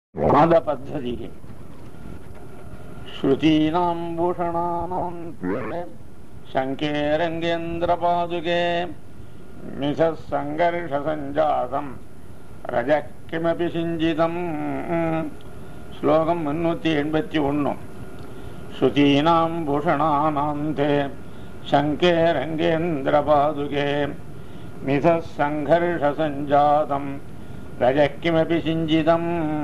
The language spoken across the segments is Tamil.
नादपद्धतिः श्रुतीनां भूषणानां शङ्के रङ्गेन्द्रपादुके मिषः सङ्घर्षसञ्जातम् रजः किमपि सिञ्जितम् श्लोकम् मुन्नूति एण्पति ஒன்று श्रुतीनां भूषणानां ते शङ्के रङ्गेन्द्रपादुके मिथः सङ्घर्षसञ्जातम् रजः किमपि சிஞ்சிதம்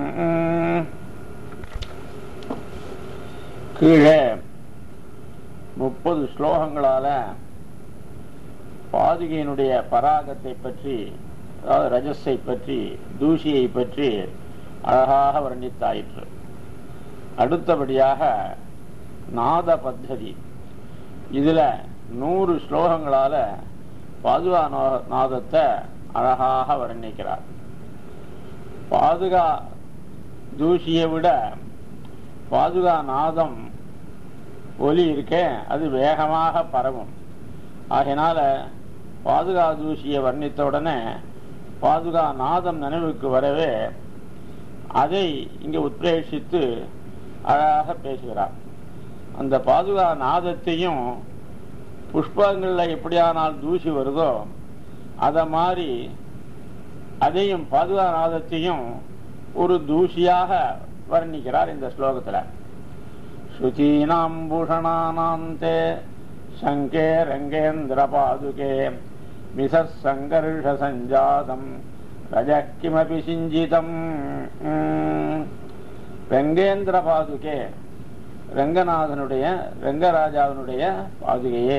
கீழே முப்பது ஸ்லோகங்களால பாதுகையினுடைய பராகத்தை பற்றி அதாவது ரஜஸை பற்றி தூசியை பற்றி அழகாக வர்ணித்தாயிற்று அடுத்தபடியாக நாத பத்ததி இதுல நூறு ஸ்லோகங்களால பாதுகா நா- நாதத்தை அழகாக வர்ணிக்கிறார் பாதுகா தூசியை விட பாதுகா நாதம் ஒலி இருக்கே அது வேகமாக பரவும் ஆகையினால பாதுகா தூசியை வர்ணித்த உடனே பாதுகா நாதம் நினைவுக்கு வரவே அதை இங்கே உத்பிரேஷித்து அழகாக பேசுகிறார் அந்த பாதுகா நாதத்தையும் புஷ்பங்களில் எப்படியானால் தூசி வருதோ அதை மாதிரி அதையும் பாதுகா நாதத்தையும் ஒரு தூசியாக வர்ணிக்கிறார் இந்த ஸ்லோகத்துல ஸ்ருதீனாம் பூஷணானாந்தே சங்கே ரங்கேந்திர பாதுகே மிச சங்கர்ஷ சஞ்சாதம் ரஜ கிமபி சிஞ்சிதம் உம், ரங்கேந்திர பாதுகே ரங்கநாதனுடைய ரங்கராஜாவினுடைய பாதுகையே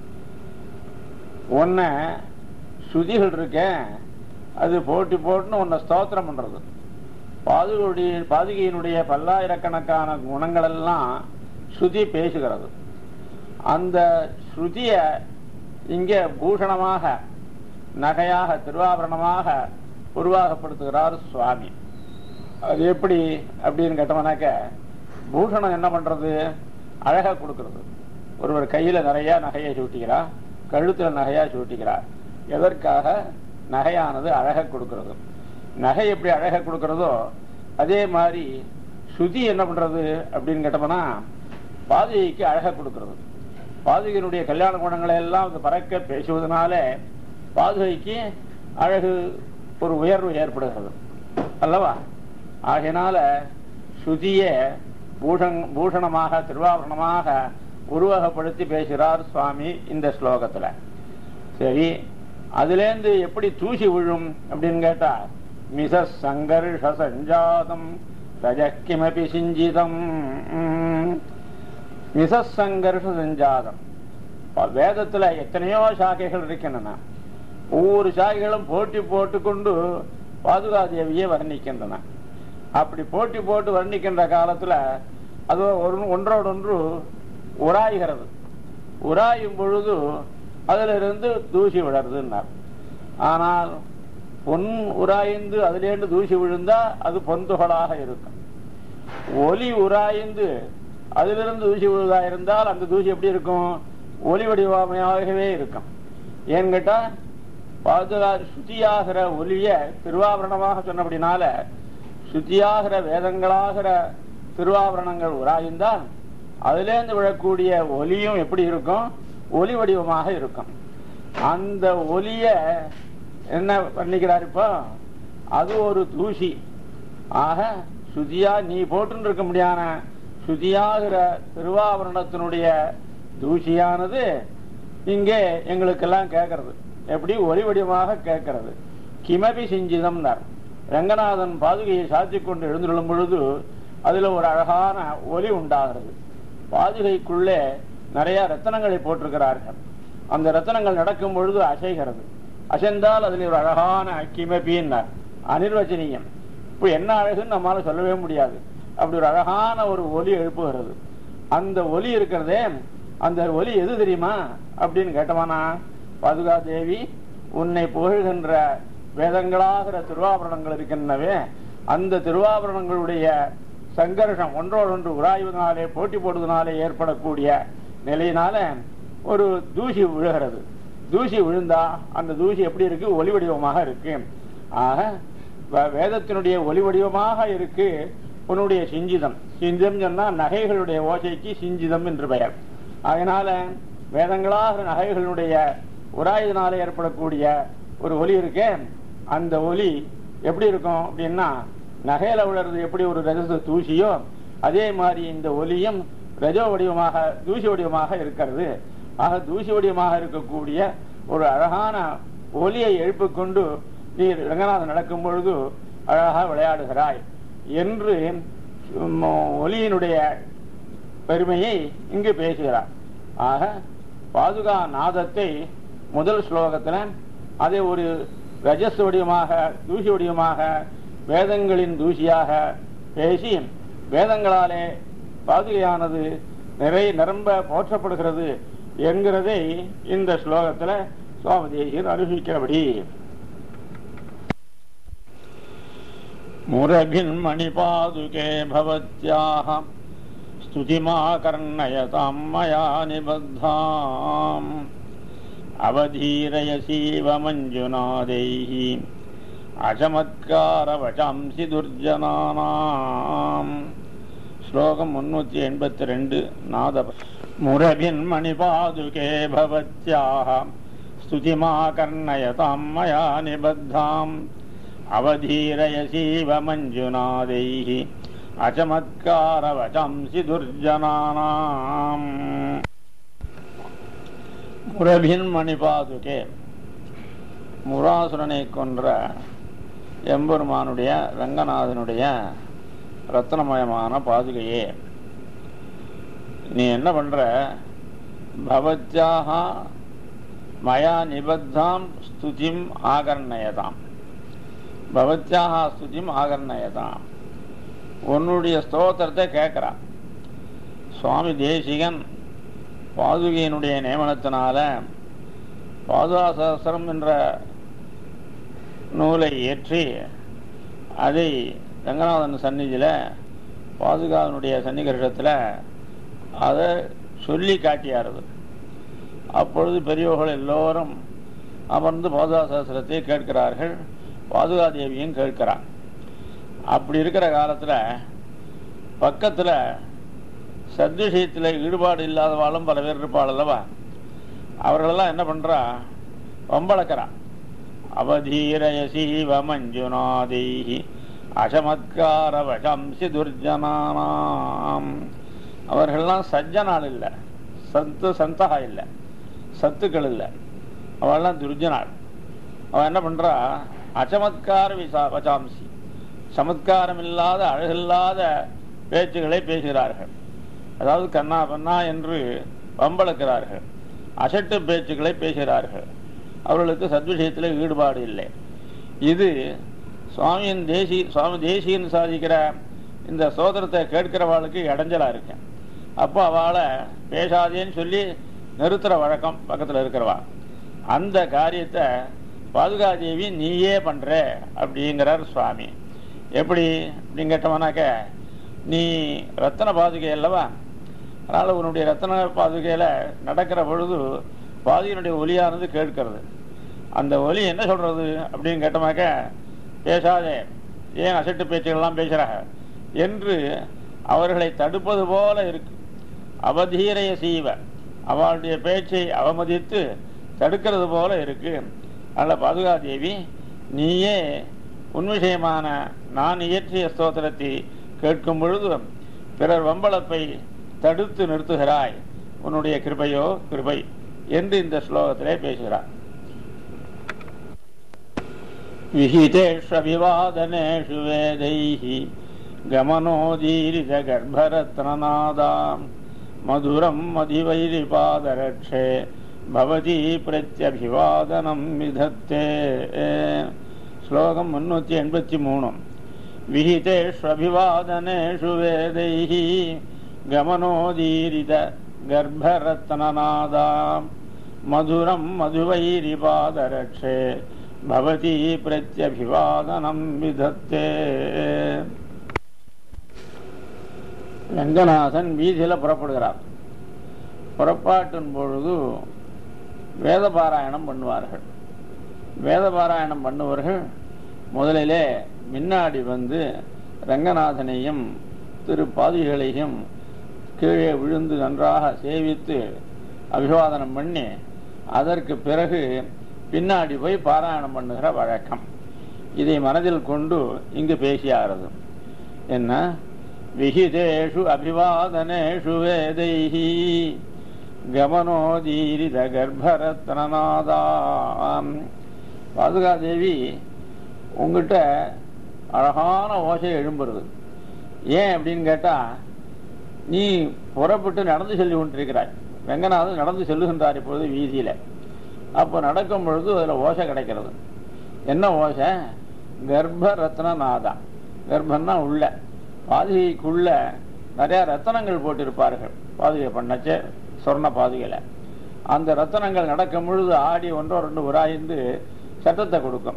உன்ன ஸ்ருதிகள் இருக்கேன் அது போட்டி போட்டுன்னு உன்னை ஸ்தோத்திரம் பண்றது பாதுகையுடைய பாதுகையினுடைய பல்லாயிரக்கணக்கான குணங்கள் எல்லாம் ஸ்ருதி பேசுகிறது அந்த ஸ்ருதிய இங்கே பூஷணமாக நகையாக திருவாபரணமாக உருவாகப்படுத்துகிறார் சுவாமி அது எப்படி அப்படின்னு கேட்டோம்னாக்க பூஷணம் என்ன பண்றது அழகா கொடுக்கிறது ஒருவர் கையில நிறைய நகையை சூட்டிக்கிறார் கழுத்துல நகையா சூட்டிக்கிறார் எதற்காக நகையானது அழகை கொடுக்கிறது நகை எப்படி அழகை கொடுக்கிறதோ அதே மாதிரி சுதி என்ன பண்றது அப்படின்னு கேட்டோம்னா பாதுகைக்கு அழகை கொடுக்கிறது பாதுகையினுடைய கல்யாண குணங்களை எல்லாம் அது பறக்க பேசுவதனால பாதுகைக்கு அழகு ஒரு உயர்வு ஏற்படுகிறது அல்லவா ஆகையினால ஸ்ருதியை பூஷன் பூஷணமாக திருவாபரணமாக உருவகப்படுத்தி பேசுகிறார் சுவாமி இந்த ஸ்லோகத்துல சரி அதுலேருந்து எப்படி தூசி விழும் அப்படின்னு கேட்டா மிச சங்கர்ஷ சஞ்சாதம் ரஜக்கிமபி சிஞ்சிதம் மிச சங்கர்ஷ சஞ்சாதம் இப்ப வேதத்துல எத்தனையோ சாக்கைகள் இருக்கின்றன ஒவ்வொரு சாக்கைகளும் போட்டி போட்டுக்கொண்டு பாதுகாதேவியை வர்ணிக்கின்றன அப்படி போட்டி போட்டு வர்ணிக்கின்ற காலத்துல அது ஒரு ஒன்றோடொன்று உராய்கிறது உராயும் பொழுது அதிலிருந்து தூசி விழறதுன்னார் ஆனால் பொன் உராய்ந்து அதிலேருந்து தூசி விழுந்தா அது பொந்துகளாக இருக்கும் ஒலி உராய்ந்து அதிலிருந்து தூசி விழுதா இருந்தால் அந்த தூசி எப்படி இருக்கும் ஒலி வடிவமையாகவே இருக்கும் ஏன்னு கேட்டா பாதுகா சுத்தியாகிற ஒலிய திருவாபரணமாக சொன்னபடினால சுத்தியாகிற வேதங்களாகிற திருவாபரணங்கள் உராய்ந்தால் அதிலேருந்து விழக்கூடிய ஒலியும் எப்படி இருக்கும் ஒலி வடிவமாக இருக்கும் அந்த ஒலிய என்ன பண்ணிக்கிறார் இப்போ அது ஒரு தூசி ஆக சுதியா நீ போட்டு இருக்க முடியாத சுதியாகிற திருவாபரணத்தினுடைய தூசியானது இங்கே எங்களுக்கெல்லாம் கேட்கறது எப்படி ஒலி வடிவமாக கேட்கறது கிமபி சிஞ்சிதம்னார் ரங்கநாதன் பாதுகையை சாத்தி கொண்டு எழுந்துள்ளும் பொழுது அதுல ஒரு அழகான ஒலி உண்டாகிறது பாதுகைக்குள்ளே நிறைய ரத்தனங்களை போட்டிருக்கிறார்கள் அந்த ரத்தனங்கள் நடக்கும் பொழுது அசைகிறது அசைந்தால் அதில் ஒரு அழகான கிமபின்னார் அனிர்வச்சனீயம் இப்போ என்ன அழகுன்னு நம்மளால சொல்லவே முடியாது அப்படி ஒரு அழகான ஒரு ஒலி எழுப்புகிறது அந்த ஒலி இருக்கிறதே அந்த ஒலி எது தெரியுமா அப்படின்னு கேட்டவானா பாதுகா தேவி உன்னை புகழ்கின்ற வேதங்களாகிற திருவாபரணங்கள் இருக்கின்றனவே அந்த திருவாபரணங்களுடைய சங்கர்ஷம் ஒன்றோடொன்று உராய்வதனாலே போட்டி போடுவதனாலே ஏற்படக்கூடிய நிலையினால ஒரு தூசி விழுகிறது தூசி விழுந்தா அந்த தூசி எப்படி இருக்கு ஒளி வடிவமாக இருக்கு ஆக வ- வேதத்தினுடைய ஒளி வடிவமாக இருக்கு உன்னுடைய சிஞ்சிதம் சிஞ்சிதம் சொன்னா நகைகளுடைய ஓசைக்கு சிஞ்சிதம் என்று பெயர் அதனால வேதங்களாக நகைகளுடைய உராயுதனால ஏற்படக்கூடிய ஒரு ஒலி இருக்கே அந்த ஒலி எப்படி இருக்கும் அப்படின்னா நகையில விழுறது எப்படி ஒரு ரஜச தூசியோ அதே மாதிரி இந்த ஒலியும் ரஜோ வடிவமாக தூசி வடிவமாக இருக்கிறது ஆக தூசி வடிவமாக இருக்கக்கூடிய ஒரு அழகான ஒலியை எழுப்பிக் கொண்டு நீ ரங்கநாதன் நடக்கும் பொழுது அழகாக விளையாடுகிறாய் என்று உம், ஒலியினுடைய பெருமையை இங்கு பேசுகிறார் ஆக பாதுகா நாதத்தை முதல் ஸ்லோகத்துல அதை ஒரு ரஜஸ் வடிவமாக தூசி வடிவமாக வேதங்களின் தூசியாக பேசி வேதங்களாலே பாதுகையானது நிறை நிரம்ப போற்றப்படுகிறது என்கிறதை இந்த ஸ்லோகத்துல சுவாமி தேசியர் அனுபவிக்கிறபடி मुरभिन्मणिपादुके भवत्याः स्तुतिमाकर्णयतां मया निबद्धाम् अवधीरयसीव मञ्जुनादैः अचमत्कारवचांसि दुर्जनानाम् श्लोकम् मुन्नूति एण्पति रेण्डु नाद मुरभिन्मणिपादुके भवत्याः स्तुतिमाकर्णयतां मया निबद्धाम् அவதீரயசீவ மஞ்சுநாதைः அச்சமத்காரவசம்சி துர்ஜனானாம் முரபின் மணிபாதுகே முராசுரனை கொன்ற எம்பெருமானுடைய ரங்கநாதனுடைய ரத்னமயமான பாதுகையே நீ என்ன பண்ற பவத்யாக மயா நிபத்தாம் ஸ்துதிம் ஆகர்ணயதாம் பவத்யாக ஸ்துதிம் ஆகர்ணயதாம் உன்னுடைய ஸ்தோத்திரத்தை கேட்கிறான் சுவாமி தேசிகன் பாதுகையினுடைய நியமனத்தினால பாதுகா சகஸ்திரம் என்ற நூலை ஏற்றி அதை ரங்கநாதன் சந்நிதியில் பாதுகாவனுடைய சன்னிகரிடத்தில் அதை சொல்லி காட்டியாருது அப்பொழுது பெரியவர்கள் எல்லோரும் அமர்ந்து பாதுகா சகஸ்திரத்தை கேட்கிறார்கள் பாதுகா தேவியும் கேட்கிறான் அப்படி இருக்கிற காலத்தில் பக்கத்தில் சத்விஷயத்தில் ஈடுபாடு இல்லாதவாளும் பல பேர் இருப்பாள் அல்லவா அவர்களெல்லாம் என்ன பண்றா வம்பளக்கிறான் அவதீரயசீவ மஞ்சுநாதைஹி அசமத்கார வசம்சி துர்ஜனானாம் அவர்கள்லாம் சஜ்ஜனாள் இல்லை சத்து சந்தகா இல்லை சத்துக்கள் இல்லை அவள்லாம் துர்ஜனாள் அவன் என்ன பண்றா அச்சமத்கார விசா வசாம்சி சமத்காரம் இல்லாத அழகில்லாத பேச்சுகளை பேசுகிறார்கள் அதாவது கண்ணா பன்னா என்று வம்பளக்கிறார்கள் அசட்டு பேச்சுக்களை பேசுகிறார்கள் அவர்களுக்கு சத்விஷயத்தில் ஈடுபாடு இல்லை இது சுவாமியின் தேசி சுவாமி தேசியன் சாதிக்கிற இந்த சோதரத்தை கேட்கிறவாளுக்கு இடைஞ்சலா இருக்கு அப்போ அவளை பேசாதேன்னு சொல்லி நிறுத்துற வழக்கம் பக்கத்தில் இருக்கிறவா அந்த காரியத்தை பாதுகாதேவி நீயே பண்ற அப்படிங்கிறார் சுவாமி எப்படி அப்படின்னு கேட்டோம்னாக்க நீ ரத்தன பாதுகை அல்லவா அதனால உன்னுடைய ரத்தன பாதுகையில நடக்கிற பொழுது பாதுகையினுடைய ஒலியானது கேட்கிறது அந்த ஒலி என்ன சொல்றது அப்படின்னு கேட்டோமாக்க பேசாதே ஏன் அசட்டு பேச்சுகள்லாம் பேசுறாங்க என்று அவர்களை தடுப்பது போல இருக்கு அவதீரைய சீவ அவளுடைய பேச்சை அவமதித்து தடுக்கிறது போல இருக்கு அதனால பாதுகா தேவி நீயே உன் விஷயமான நான் இயற்றிய ஸ்தோத்திரத்தை கேட்கும் பொழுது பிறர் வம்பளப்பை தடுத்து நிறுத்துகிறாய் உன்னுடைய கிருபையோ கிருபை என்று இந்த ஸ்லோகத்திலே பேசுகிறார் விஹிதேஷ்வபிவாதனேஷு வேதைः गमनोदीरितगर्भरत्ननादाम् मधुरम् मधिवैरिपादरक्षे भवती प्रत्यभिवादनम् विधत्ते श्लोकम् मुन्नूति एण्पति मूणु विहितेष्वभिवादनेषु वेदैः गमनोदीरित गर्भरत्ननादाम् मधुरम् मधुवैरिपादरक्षे भवती प्रत्यभिवादनम् विधत्ते ரங்கநாதன் வீதியில் புறப்படுகிறார் புறப்பாட்டின் பொழுது வேத பாராயணம் பண்ணுவார்கள் வேத பாராயணம் பண்ணுவர்கள் முதலிலே முன்னாடி வந்து ரங்கநாதனையும் திரு பாதிகளையும் கீழே விழுந்து நன்றாக சேவித்து அபிவாதனம் பண்ணி அதற்கு பிறகு பின்னாடி போய் பாராயணம் பண்ணுகிற வழக்கம் இதை மனதில் கொண்டு இங்கு பேசியாகிறது என்ன விஹிதேஷு அபிவாதனேஷு வேதைஹி கமனோதீரித கர்ப்பரத்னநாதாம் பாதுகாதேவி உங்ககிட்ட அழகான ஓசை எழும்புறது ஏன் அப்படின்னு கேட்டா நீ புறப்பட்டு நடந்து செல்லி கொண்டிருக்கிறாய் வெங்கநாதன் நடந்து செல்லுகின்றார் இப்பொழுது வீதியில அப்போ நடக்கும் பொழுது அதுல ஓசை கிடைக்கிறது என்ன ஓசை கர்ப்ப ரத்ன நாதா கர்ப்பன்னா உள்ள பாதுகைக்குள்ள நிறைய ரத்தனங்கள் போட்டிருப்பார்கள் பாதுகை பண்ணச்சே சொர்ண பாதுகையில அந்த ரத்தனங்கள் நடக்கும் பொழுது ஆடி ஒன்றோ ரெண்டு உராய்ந்து சத்தத்தை கொடுக்கும்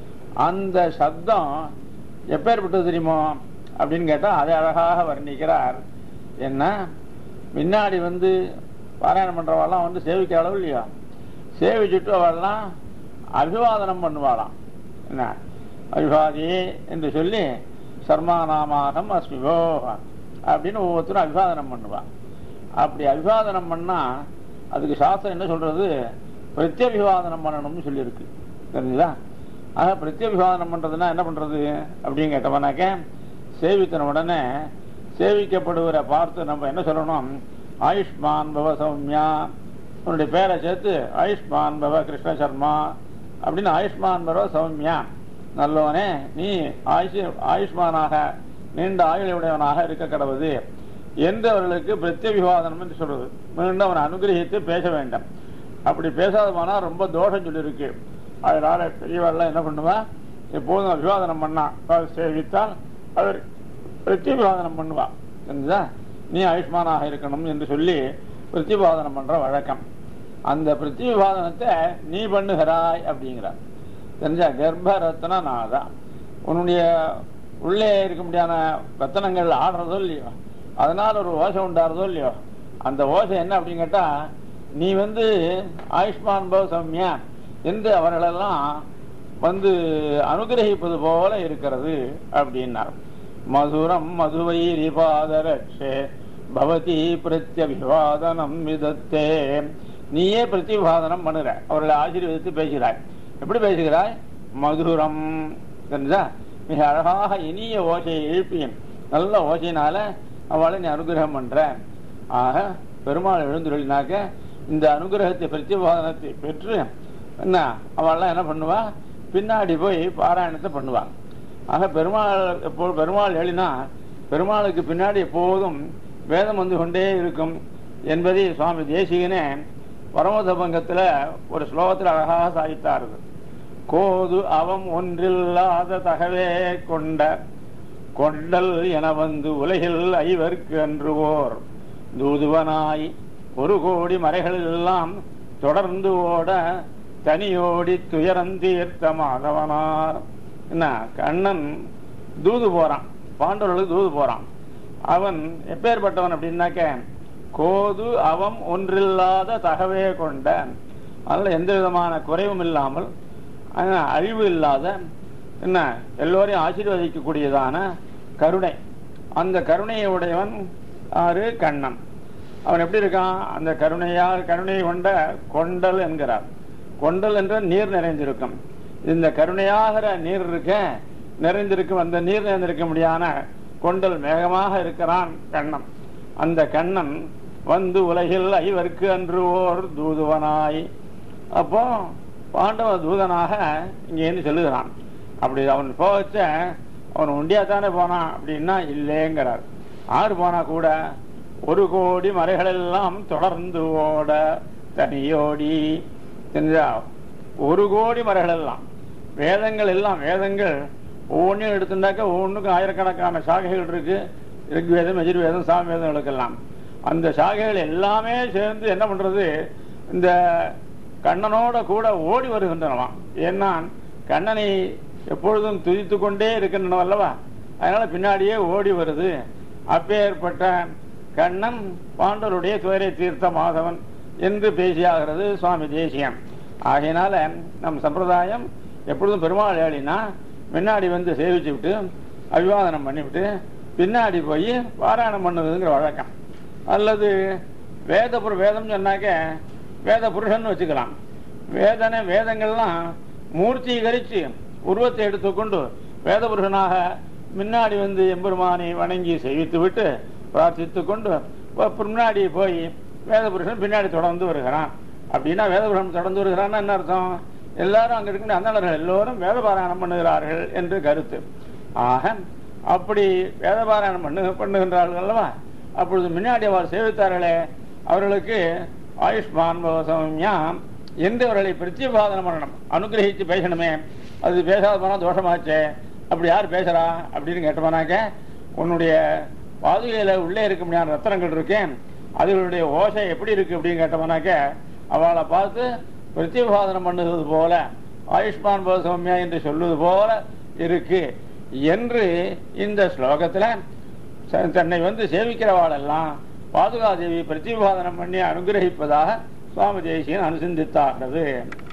அந்த சப்தம் எப்பேற்பட்டது தெரியுமோ அப்படின்னு கேட்டா அதை அழகாக வர்ணிக்கிறார் என்ன முன்னாடி வந்து பாராயணம் பண்றவாள்லாம் வந்து சேவிக்க அளவு இல்லையா சேவிச்சுட்டு அவள்லாம் அபிவாதனம் பண்ணுவாளாம் என்ன அபிவாதி என்று சொல்லி சர்மாநாமாகம் அஸ்மிபோ அப்படின்னு ஒவ்வொருத்தரும் அபிவாதனம் பண்ணுவான் அப்படி அபிவாதனம் பண்ணா அதுக்கு சாஸ்திரம் என்ன சொல்றது பிரத்யபிவாதனம் பண்ணணும்னு சொல்லியிருக்கு தெரிஞ்சுதா ஆக பிரத்யபிவாதனம் பண்றதுன்னா என்ன பண்றது அப்படின்னு கேட்டவனாக்க சேவித்தன உடனே சேவிக்கப்படுவரை பார்த்து நம்ம என்ன சொல்லணும் ஆயுஷ்மான் பவ சௌமியா உன்னுடைய பேரை சேர்த்து ஆயுஷ்மான் பவ கிருஷ்ண சர்மா அப்படின்னு ஆயுஷ்மான் பவ சௌமியா நல்லவனே நீ ஆயுஷ் ஆயுஷ்மானாக நீண்ட ஆயுளுடையவனாக இருக்க கடவுது என்று அவர்களுக்கு பிரத்யபிவாதனம் என்று சொல்றது மீண்டும் அவனை அனுகிரகித்து பேச வேண்டும் அப்படி பேசாத போனா ரொம்ப தோஷம் சொல்லியிருக்கு அதனால பெரியவாள்லாம் என்ன பண்ணுவா எப்போதும் அபிவாதனம் பண்ணா அதாவது சேவித்தால் அவர் பிரத்யபிவாதனம் பண்ணுவா தெரிஞ்சா நீ ஆயுஷ்மானாக இருக்கணும் என்று சொல்லி பிரத்யபிவாதனம் பண்ற வழக்கம் அந்த பிரத்யபிவாதனத்தை நீ பண்ணுகிறாய் அப்படிங்கிறார் தெரிஞ்சா கர்ப்ப ரத்ன நாதா உன்னுடைய உள்ளே இருக்க முடியாத ரத்தனங்கள் ஆடுறதோ இல்லையோ அதனால ஒரு ஓசை உண்டாடுறதோ இல்லையோ அந்த ஓசை என்ன அப்படின்னு கேட்டா நீ வந்து ஆயுஷ்மான் பவ சௌமியா என்று அவர்களெல்லாம் வந்து அனுகிரகிப்பது போல இருக்கிறது அப்படின்னார் மதுரம் மதுவைரி பாதரட்சே பவதி பிரத்யபிவாதனம் விதத்தே நீயே பிரத்யபிவாதனம் பண்ணுற அவர்களை ஆசீர்வதித்து பேசுகிறாய் எப்படி பேசுகிறாய் மதுரம் தெரிஞ்சா மிக அழகாக இனிய ஓசையை எழுப்பியும் நல்ல ஓசையினால அவளை நீ அனுகிரகம் பண்ற ஆக பெருமாள் எழுந்துருளினாக்க இந்த அனுகிரகத்தை பிரத்யபாதனத்தை பெற்று என்ன அவள்லாம் என்ன பண்ணுவா பின்னாடி போய் பாராயணத்தை பண்ணுவா ஆக பெருமாள் எப்போ பெருமாள் எழுனா பெருமாளுக்கு பின்னாடி எப்போதும் வேதம் வந்து கொண்டே இருக்கும் என்பதை சுவாமி தேசிகனே பரமதபங்கத்துல ஒரு ஸ்லோகத்தில் அழகாக சாதித்தார்கள் கோது அவம் ஒன்றில்லாத தகவே கொண்ட கொண்டல் என வந்து உலகில் ஐவர்க்கு அன்றுவோர் தூதுவனாய் ஒரு கோடி மறைகளெல்லாம் தொடர்ந்து ஓட தனியோடி துயரந்தீர்த்த மாதவனார் என்ன கண்ணன் தூது போறான் பாண்டவர்களுக்கு தூது போறான் அவன் எப்பேற்பட்டவன் அப்படின்னாக்க கோது அவம் ஒன்றில்லாத தகவே கொண்ட அதனால எந்த விதமான குறைவும் இல்லாமல் ஆனா, அழிவு இல்லாத என்ன எல்லோரையும் ஆசீர்வதிக்கக்கூடியதான கருணை அந்த கருணையை உடையவன் ஆறு கண்ணன் அவன் எப்படி இருக்கான் அந்த கருணையார் கருணை கொண்ட கொண்டல் என்கிறார் கொண்டல் என்ற நீர் நிறைந்திருக்கும் இந்த கருணையாகிற நீர் இருக்க நிறைந்திருக்கும் அந்த நீர் நிறைந்திருக்க முடியாத கொண்டல் மேகமாக இருக்கிறான் கண்ணன் அந்த கண்ணன் வந்து உலகில் ஐவர்க்கு அன்று ஓர் தூதுவனாய் அப்போ பாண்டவ தூதனாக இங்கேருந்து செல்லுகிறான் அப்படி அவன் போச்ச அவன் ஒண்டியா தானே போனான் அப்படின்னா இல்லைங்கிறார் ஆறு போனா கூட ஒரு கோடி மறைகளெல்லாம் தொடர்ந்து ஓட தனியோடி தெரிஞ்சா ஒரு கோடி மறைகள் எல்லாம் வேதங்கள் எல்லாம் வேதங்கள் ஒவ்வொன்றையும் எடுத்துட்டாக்க ஒவ்வொன்றுக்கும் ஆயிரக்கணக்கான சாகைகள் இருக்கு ரிக்வேதம் எஜுர்வேதம் சாமவேதங்களுக்கெல்லாம் அந்த சாகைகள் எல்லாமே சேர்ந்து என்ன பண்றது இந்த கண்ணனோட கூட ஓடி வருகின்றனவாம் ஏன்னா கண்ணனை எப்பொழுதும் துதித்து கொண்டே இருக்கின்றன அல்லவா அதனால பின்னாடியே ஓடி வருது அப்பேற்பட்ட கண்ணன் பாண்டவருடைய துயரை தீர்த்த மாதவன் என்று பேசியாகிறது சுவாமி தேசியம் ஆகையினால நம் சம்பிரதாயம் எப்பொழுதும் பெருமாள் ஏழினா முன்னாடி வந்து சேவிச்சு விட்டு அபிவாதனம் பண்ணிவிட்டு பின்னாடி போய் பாராயணம் பண்ணுறதுங்கிற வழக்கம் அல்லது வேத புரு வேதம் சொன்னாக்க வேத புருஷன் வச்சுக்கலாம் வேதனை வேதங்கள்லாம் மூர்த்தீகரித்து உருவத்தை எடுத்துக்கொண்டு வேத புருஷனாக முன்னாடி வந்து எம்பெருமானை வணங்கி சேவித்து விட்டு பிரார்த்தித்து கொண்டு ப- முன்னாடி போய் வேத புருஷன் பின்னாடி தொடர்ந்து வருகிறான் அப்படின்னா வேத புருஷன் தொடர்ந்து வருகிறான்னா என்ன அர்த்தம் எல்லாரும் அங்க இருக்கின்ற அந்தணர்கள் எல்லோரும் வேத பாராயணம் பண்ணுகிறார்கள் என்று கருத்து ஆக அப்படி வேத பாராயணம் பண்ணு பண்ணுகின்றார்கள் அல்லவா அப்பொழுது முன்னாடி அவர் சேவித்தார்களே அவர்களுக்கு ஆயுஷ்மான் பவசம்யாம் என்று அவர்களை பிரத்யபாதனம் பண்ணணும் அனுகிரகித்து பேசணுமே அது பேசாத போனா தோஷமாச்சே அப்படி யார் பேசுறா அப்படின்னு கேட்டோம்னாக்க உன்னுடைய பாதுகையில உள்ளே இருக்க முடியாத ரத்தனங்கள் இருக்கேன் அதுகளுடைய ஓசை எப்படி இருக்கு அப்படின்னு கேட்டோம்னாக்க அவளை பார்த்து பிரத்யபாதனம் பண்ணுவது போல ஆயுஷ்மான் பவசம்யா என்று சொல்லுவது போல இருக்கு என்று இந்த ஸ்லோகத்துல ச- தன்னை வந்து சேவிக்கிறவாளெல்லாம் பாதுகாதேவி பிரதிபாதனம் பண்ணி அனுகிரகிப்பதாக சுவாமி தேசியன் அனுசந்தித்தாகிறது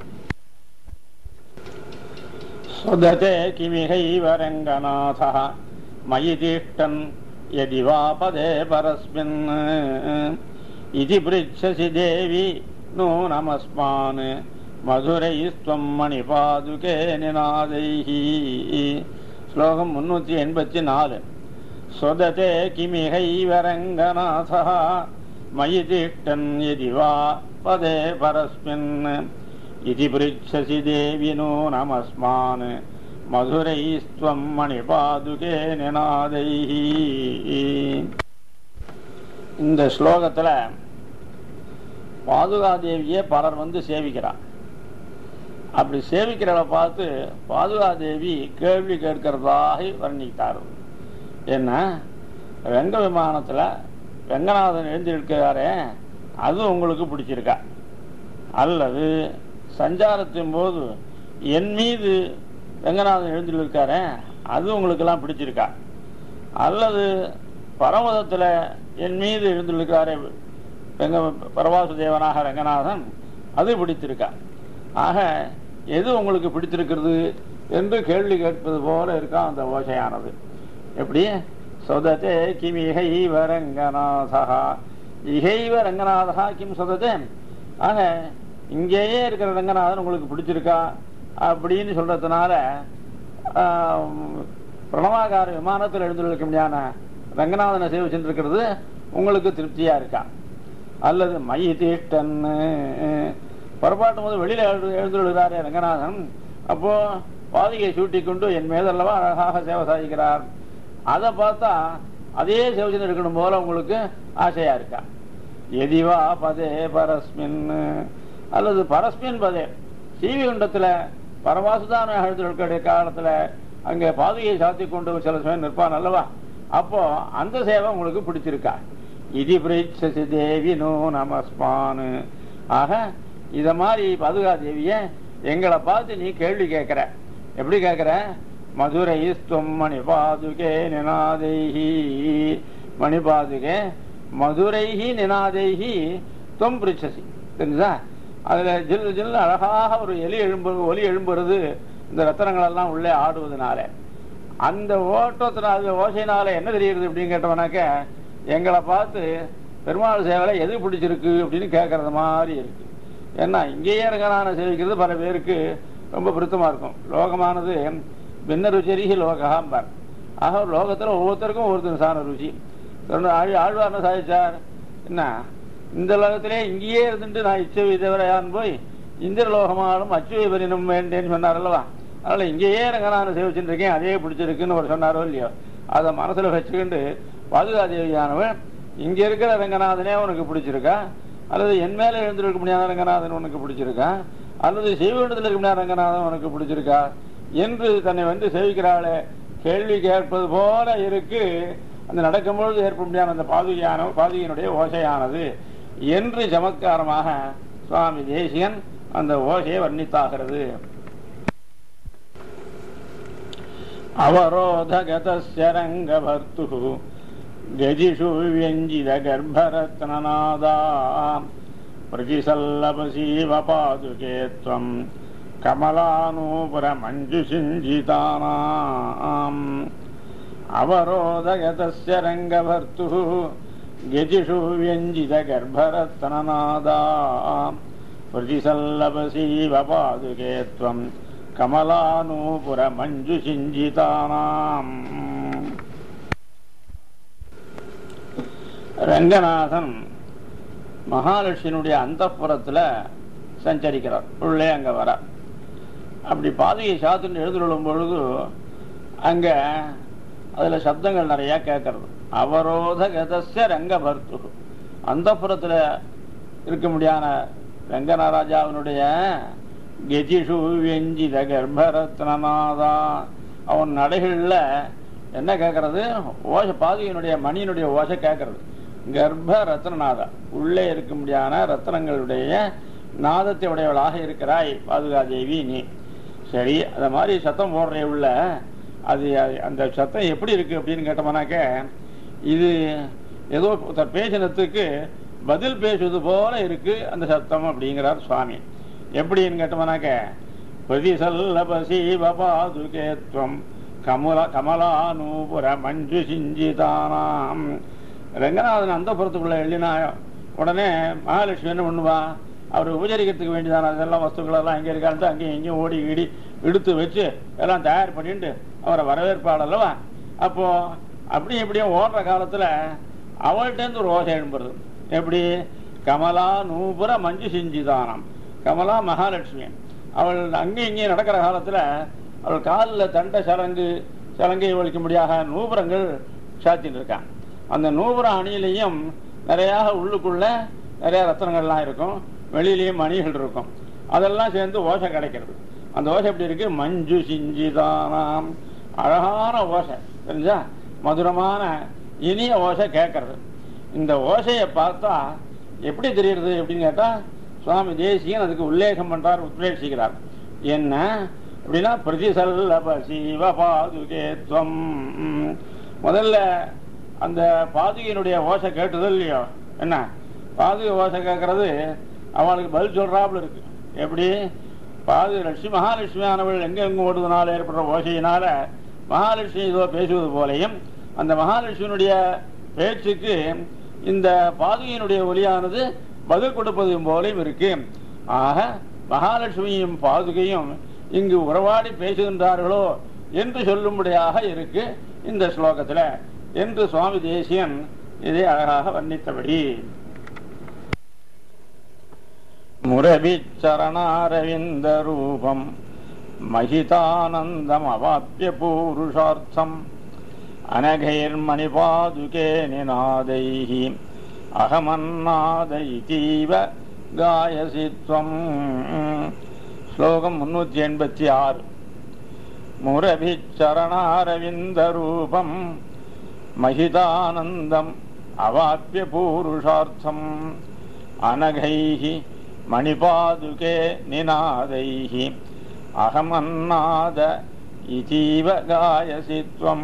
சுததே கிமிகைவ ரங்கநாதः மயி திஷ்டன் யதி வா பதே பரஸ்மின் இதி பிருச்சசி தேவி நூனமஸ்மான் மதுரைஸ்துவம் மணிபாதுகே நிநாதைः ஸ்லோகம் முன்னூத்தி எண்பத்தி நாலு स्वदते किमिहैव रङ्गनाथः मयि तिष्ठन् यदि वा पदे परस्मिन् इति पृच्छसि देवि नूनमस्मान् मधुरैस्त्वं मणिपादुके निनादैः இந்த ஸ்லோகத்துல பாதுகாதேவியை பலர் வந்து சேவிக்கிறார் அப்படி சேவிக்கிறவளை பார்த்து பாதுகாதேவி கேள்வி கேட்கிறதாக வர்ணித்தார் என்ன வெங்க விமானத்துல வெங்கநாதன் எழுந்திருக்கிறாரே அது உங்களுக்கு பிடிச்சிருக்கா அல்லது சஞ்சாரத்தின் போது என் மீது வெங்கநாதன் எழுந்திருக்காரே அது உங்களுக்கெல்லாம் பிடிச்சிருக்கா அல்லது பரமதத்துல என் மீது எழுந்திருக்காரே வெங்க பரவாசு தேவனாக ரங்கநாதன் அது பிடித்திருக்கா ஆக எது உங்களுக்கு பிடித்திருக்கிறது என்று கேள்வி கேட்பது போல இருக்கா அந்த ஓசையானது எப்படி சொதத்தே கிம் இகைவ ரங்கநாதா இகைவ ரங்கநாதா கிம் சொதத்தே ஆக இங்கேயே இருக்கிற ரங்கநாதன் உங்களுக்கு பிடிச்சிருக்கா அப்படின்னு சொல்றதுனால ஆம், பிரணவாகார விமானத்தில் எழுந்துள்ள முடியாத ரங்கநாதனை சேவிச்சுட்டு இருக்கிறது உங்களுக்கு திருப்தியா இருக்கா அல்லது மை தீட்டன் புறப்பாட்டும் போது வெளியில எழுந்து எழுந்துள்ளாரே ரங்கநாதன் அப்போ பாதிகை சூட்டிக் கொண்டு என் மீதல்லவா அழகாக சேவை சாதிக்கிறார் அதை பார்த்தா அதே சேவச்சன் இருக்கணும் போல உங்களுக்கு ஆசையா இருக்கா எதிவா பதே பரஸ்மின் அல்லது பரஸ்மின் பதே சீவிகுண்டத்துல பரவாசுதான எழுதுடைய காலத்துல அங்க பாதுகையை சாத்தி கொண்டு சில சமயம் நிற்பான் அல்லவா அப்போ அந்த சேவை உங்களுக்கு பிடிச்சிருக்கா இதி பிரீட்சசி தேவி நோ நமஸ்மானு ஆக இத மாதிரி பாதுகா தேவிய எங்களை பார்த்து நீ கேள்வி கேட்கிற எப்படி கேட்கிற மதுரை ஸ்துவம் மணிபாதுகே நினாதைஹி மணிபாதுகே மதுரைஹி நினாதைஹி துவம் பிரிச்சசி தெரிஞ்சா அதுல ஜில் ஜில் அழகாக ஒரு எலி எழும்பு ஒலி எழும்புறது இந்த ரத்தனங்கள் எல்லாம் உள்ளே ஆடுவதனால அந்த ஓட்டத்தினால அந்த ஓசையினால என்ன தெரியுது அப்படின்னு கேட்டோம்னாக்க எங்களை பார்த்து பெருமாள் சேவலை எது பிடிச்சிருக்கு அப்படின்னு கேட்கறது மாதிரி இருக்கு ஏன்னா இங்கேயே ரங்கநாதனை சேவிக்கிறது பல பேருக்கு ரொம்ப பிடித்தமா இருக்கும் லோகமானது பின்ன ருச்சரிகி லோகாம்பார் ஆக லோகத்துல ஒவ்வொருத்தருக்கும் ஒவ்வொருத்தர் சாண ருச்சி தொடர்ந்து ஆழ் ஆழ்வார்னு சாதிச்சார் என்ன இந்த லோகத்திலே இங்கேயே இருந்துட்டு நான் இச்சவி தேவரையான் போய் இந்திரலோகமாலும் அச்சுவை பெறினும் வேண்டேன்னு சொன்னார் அல்லவா அதனால இங்கேயே ரங்கநாதனை சேவிச்சுட்டு இருக்கேன் அதே பிடிச்சிருக்குன்னு ஒரு சொன்னாரோ இல்லையோ அதை மனசுல வச்சுக்கிண்டு பாதுகாதேவியானவன் இங்க இருக்கிற ரங்கநாதனே உனக்கு பிடிச்சிருக்கா அல்லது என் மேல எழுந்திருக்க முடியாத ரங்கநாதன் உனக்கு பிடிச்சிருக்கா அல்லது செய்வண்டத்தில் இருக்க முடியாத ரங்கநாதன் உனக்கு பிடிச்சிருக்கா என்று தன்னை வந்து சேவிக்கிறாளே கேள்வி கேட்பது போல இருக்கு அந்த நடக்கும்பொழுது ஏற்பட முடியாத அந்த பாதுகையான பாதுகையினுடைய ஓசையானது என்று சமத்காரமாக சுவாமி தேசியன் அந்த ஓசையை வர்ணித்தாகிறது அவரோதகதஸ்ய ரங்கபர்த்துः गजिषु व्यञ्जितगर्भरत्ननादा प्रतिसल्लभसीव पादुके त्वम् கமலானூபுர மஞ்சு சிஞ்சிதானாம் அவரோதகதஸ்ய ரங்கவர்த்து கஜிஷு வியஞ்சித கர்ப்பரத்னநாதா பிரதிசல்லபசீவ பாதுகே त्वम् கமலானூபுர மஞ்சு சிஞ்சிதானாம் ரங்கநாதன் மகாலட்சுமியினுடைய அந்தப்புறத்துல சஞ்சரிக்கிறார் உள்ளே அங்க வர அப்படி பாதையை சாத்துன்னு எழுந்துள்ளும் பொழுது அங்க அதுல சப்தங்கள் நிறைய கேட்கறது அவரோத கதஸ்ய ரங்கபர்த்து அந்தப்புறத்துல இருக்க முடியாத ரங்கநாராஜாவினுடைய கெஜிஷு வெஞ்சித கர்ப்பரத்னநாதா அவன் நடைகள்ல என்ன கேட்கறது ஓசை பாதுகையினுடைய மணியினுடைய ஓசை கேட்கறது கர்ப்ப ரத்னநாதா உள்ளே இருக்க முடியாத ரத்னங்களுடைய நாதத்தை உடையவளாக இருக்கிறாய் பாதுகாதேவி நீ சரி அந்த மாதிரி சத்தம் போடுற உள்ள அது அது- அந்த சத்தம் எப்படி இருக்கு அப்படின்னு கேட்டோம்னாக்க இது ஏதோ ஒருத்தர் பேசினத்துக்கு பதில் பேசுவது போல இருக்கு அந்த சத்தம் அப்படிங்கிறார் சுவாமி எப்படின்னு கேட்டோம்னாக்க பிரதிசல்லபசீவ பாதுகேத்வம் கமல கமலானூபுர மஞ்சு சிஞ்சிதானாம் ரங்கநாதன் அந்த புறத்துக்குள்ள எழுதினா உடனே மகாலட்சுமி என்ன பண்ணுவா அவர் உபச்சரிக்கிறதுக்கு வேண்டியதான அதெல்லாம் வஸ்துக்கள் எல்லாம் எங்கே இருக்கான்ட்டு அங்கேயும் இங்கேயும் ஓடி இடி எடுத்து வச்சு எல்லாம் தயார் பண்ணிட்டு அவரை வரவேற்பாள் அல்லவா அப்போ அப்படியும் இப்படியும் ஓடுற காலத்துல அவள்கிட்டேருந்து ஒரு ஓசை எழும்புறது எப்படி கமலா நூபுர மஞ்சு சிஞ்சிதானம் கமலா மகாலட்சுமி அவள் அங்கேயும் இங்கேயும் நடக்கிற காலத்துல அவள் காலில் தண்டை சலங்கு சலங்கை ஒழிக்க முடியாத நூபுரங்கள் சாத்திட்டு இருக்கான் அந்த நூபுர அணியிலையும் நிறைய உள்ளுக்குள்ள நிறைய ரத்தனங்கள்லாம் இருக்கும் வெளியிலயும் மணிகள் இருக்கும் அதெல்லாம் சேர்ந்து ஓசை கிடைக்கிறது அந்த ஓசை எப்படி இருக்கு மஞ்சு சிஞ்சிதானாம் அழகான ஓசை தெரிஞ்சா மதுரமான இனிய ஓசை கேட்கறது இந்த ஓசையை பார்த்தா எப்படி தெரியுறது அப்படின்னு கேட்டா சுவாமி தேசியன் அதுக்கு உல்லேகம் பண்றார் உத்வேசிக்கிறார் என்ன அப்படின்னா பிரதிசல்லப சிவ பாதுகேத்வம் முதல்ல அந்த பாதுகையினுடைய ஓசை கேட்டது இல்லையோ என்ன பாதுகை ஓசை கேட்கறது அவளுக்கு பதில் சொல்றாப்புல இருக்கு எப்படி பாது லட்சுமி மகாலட்சுமி ஆனவள் எங்க எங்க ஓடுவதனால ஏற்படுற ஓசையினால மகாலட்சுமி ஏதோ பேசுவது போலையும் அந்த மகாலட்சுமியினுடைய பேச்சுக்கு இந்த பாதுகையினுடைய ஒலியானது பதில் கொடுப்பது போலையும் இருக்கு ஆக மகாலட்சுமியும் பாதுகையும் இங்கு உறவாடி பேசுகின்றார்களோ என்று சொல்லும்படியாக இருக்கு இந்த ஸ்லோகத்துல என்று சுவாமி தேசியன் இதை அழகாக வர்ணித்தபடி முரபிச்சரணாரவிந்த ரூபம் மகிதானந்தம் அவாப்பிய பூருஷார்த்தம் அனகைர்மணிபாதுகே நிநாதைः அகமன்னாத இதீவ காயசி துவம் ஸ்லோகம் முன்னூத்தி எண்பத்தி ஆறு முரபிச்சரணாரவிந்த ரூபம் மகிதானந்தம் அவாப்பிய பூருஷார்த்தம் அனகைः மணிபாதுகே நிநாதைः அகமன்னாத இதீவ காயசி துவம்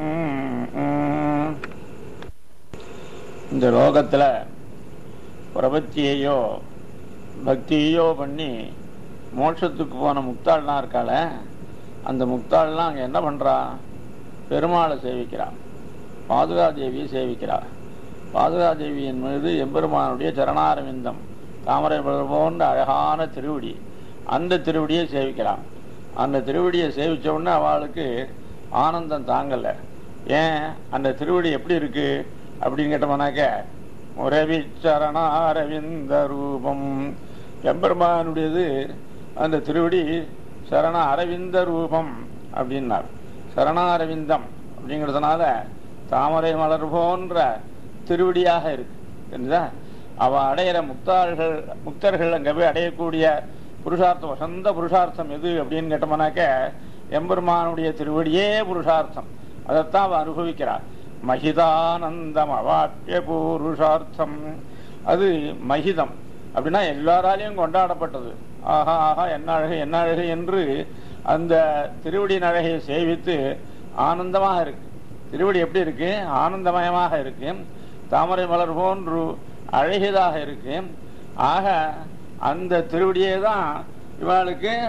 இந்த லோகத்துல பிரபத்தியையோ பக்தியையோ பண்ணி மோட்சத்துக்கு போன முக்தாள்லாம் இருக்காள அந்த முக்தாள்லாம் அங்க என்ன பண்றா பெருமாளை சேவிக்கிறா பாதுகாதேவியை சேவிக்கிறா பாதுகாதேவியின் மீது எம்பெருமானுடைய சரணாரவிந்தம் தாமரை மலர் போன்ற அழகான திருவடி அந்த திருவடியை சேவிக்கிறான் அந்த திருவடியை சேவிச்ச உடனே அவளுக்கு ஆனந்தம் தாங்கல ஏன் அந்த திருவடி எப்படி இருக்கு அப்படின்னு கேட்டோம்னாக்க முரவி சரணாரவிந்த ரூபம் எம்பெருமானுடையது அந்த திருவடி சரண அரவிந்த ரூபம் அப்படின்னார் சரணாரவிந்தம் அப்படிங்கிறதுனால தாமரை மலர் போன்ற திருவடியாக இருக்கு தெரிஞ்சா அவ அடையிற முக்தார்கள் முக்தர்கள் அங்க போய் அடையக்கூடிய புருஷார்த்தம் வசந்த புருஷார்த்தம் எது அப்படின்னு கேட்டோம்னாக்க எம்பெருமானுடைய திருவடியே புருஷார்த்தம் அதைத்தான் அவ அனுபவிக்கிறார் மகிதானந்தம் அவாப்பிய புருஷார்த்தம் அது மகிதம் அப்படின்னா எல்லாராலையும் கொண்டாடப்பட்டது ஆஹா ஆஹா என்ன அழகு என்ன அழகு என்று அந்த திருவடியின் அழகை சேவித்து ஆனந்தமாக இருக்கு திருவடி எப்படி இருக்கு ஆனந்தமயமாக இருக்கு தாமரை மலர் போன்று அழகியதாக இருக்கு ஆக அந்த திருவடியே தான் இவளுக்கு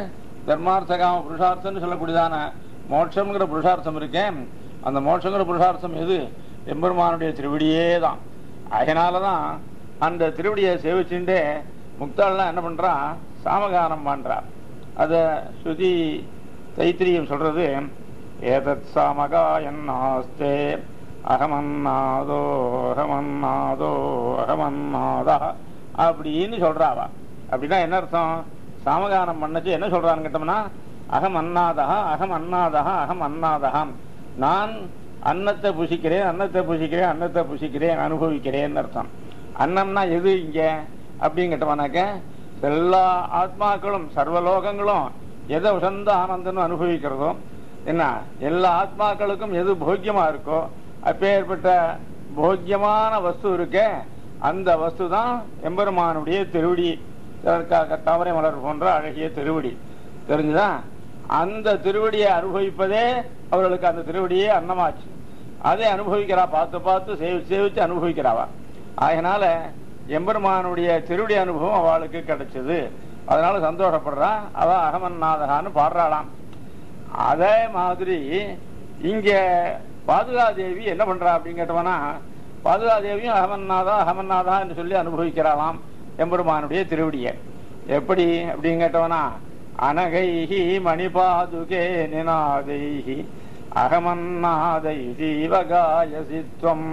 தர்மார்த்தகாம புருஷார்த்தம்னு சொல்லக்கூடியதான மோட்சம்ங்கிற புருஷார்த்தம் இருக்கேன் அந்த மோட்சங்கிற புருஷார்த்தம் எது எம்பெருமானுடைய திருவடியே தான் அதனாலதான் அந்த திருவடியை சேவிச்சுட்டே முக்தாள்லாம் என்ன பண்றான் சாமகானம் பண்றா அத ஸ்ருதி தைத்திரியம் சொல்றது ஏதத் சாமகாயன்னாஸ்தே அகமன்னாதோ அகமன்னாதோ அகமன்னாதா அப்படின்னு சொல்றாவா அப்படின்னா என்ன அர்த்தம் சாமகானம் பண்ணச்சு என்ன சொல்றான்னு கேட்டோம்னா அகம் அன்னாதா அகம் அன்னாதா அகம் அன்னாதா நான் அன்னத்தை புசிக்கிறேன் அன்னத்தை புசிக்கிறேன் அன்னத்தை புசிக்கிறேன் அனுபவிக்கிறேன்னு அர்த்தம் அன்னம்னா எது இங்க அப்படின்னு கேட்டோம்னாக்க எல்லா ஆத்மாக்களும் சர்வலோகங்களும் எதை உசந்த ஆனந்தம்னு அனுபவிக்கிறதோ என்ன எல்லா ஆத்மாக்களுக்கும் எது போக்கியமா இருக்கோ அப்பேற்பட்ட போக்கியமான வஸ்து இருக்கே அந்த வஸ்து தான் எம்பெருமானுடைய திருவடி இதற்காக தாமரை மலர் போன்ற அழகிய திருவடி தெரிஞ்சுதா அந்த திருவடியை அனுபவிப்பதே அவர்களுக்கு அந்த திருவடியே அன்னமாச்சு அதை அனுபவிக்கிறா பார்த்து பார்த்து சேவிச்சு சேவிச்சு அனுபவிக்கிறாவா அதனால எம்பெருமானுடைய திருவடி அனுபவம் அவளுக்கு கிடைச்சது அதனால சந்தோஷப்படுறா அவ அகமன்னாதகான்னு பாடுறாளாம் அதே மாதிரி இங்க பாதுகாதேவி என்ன பண்றா அப்படின்னு கேட்டோம்னா பாதுகாதேவியும் அகமன்னாதா அகமன்னாதா என்று சொல்லி அனுபவிக்கிறாளாம் எம்பெருமானுடைய திருவடியை எப்படி அப்படின்னு கேட்டவனா அனகைஹி மணிபாதுகே நினாதைஹி அகமன்னாதை ஜீவகாயசித்வம்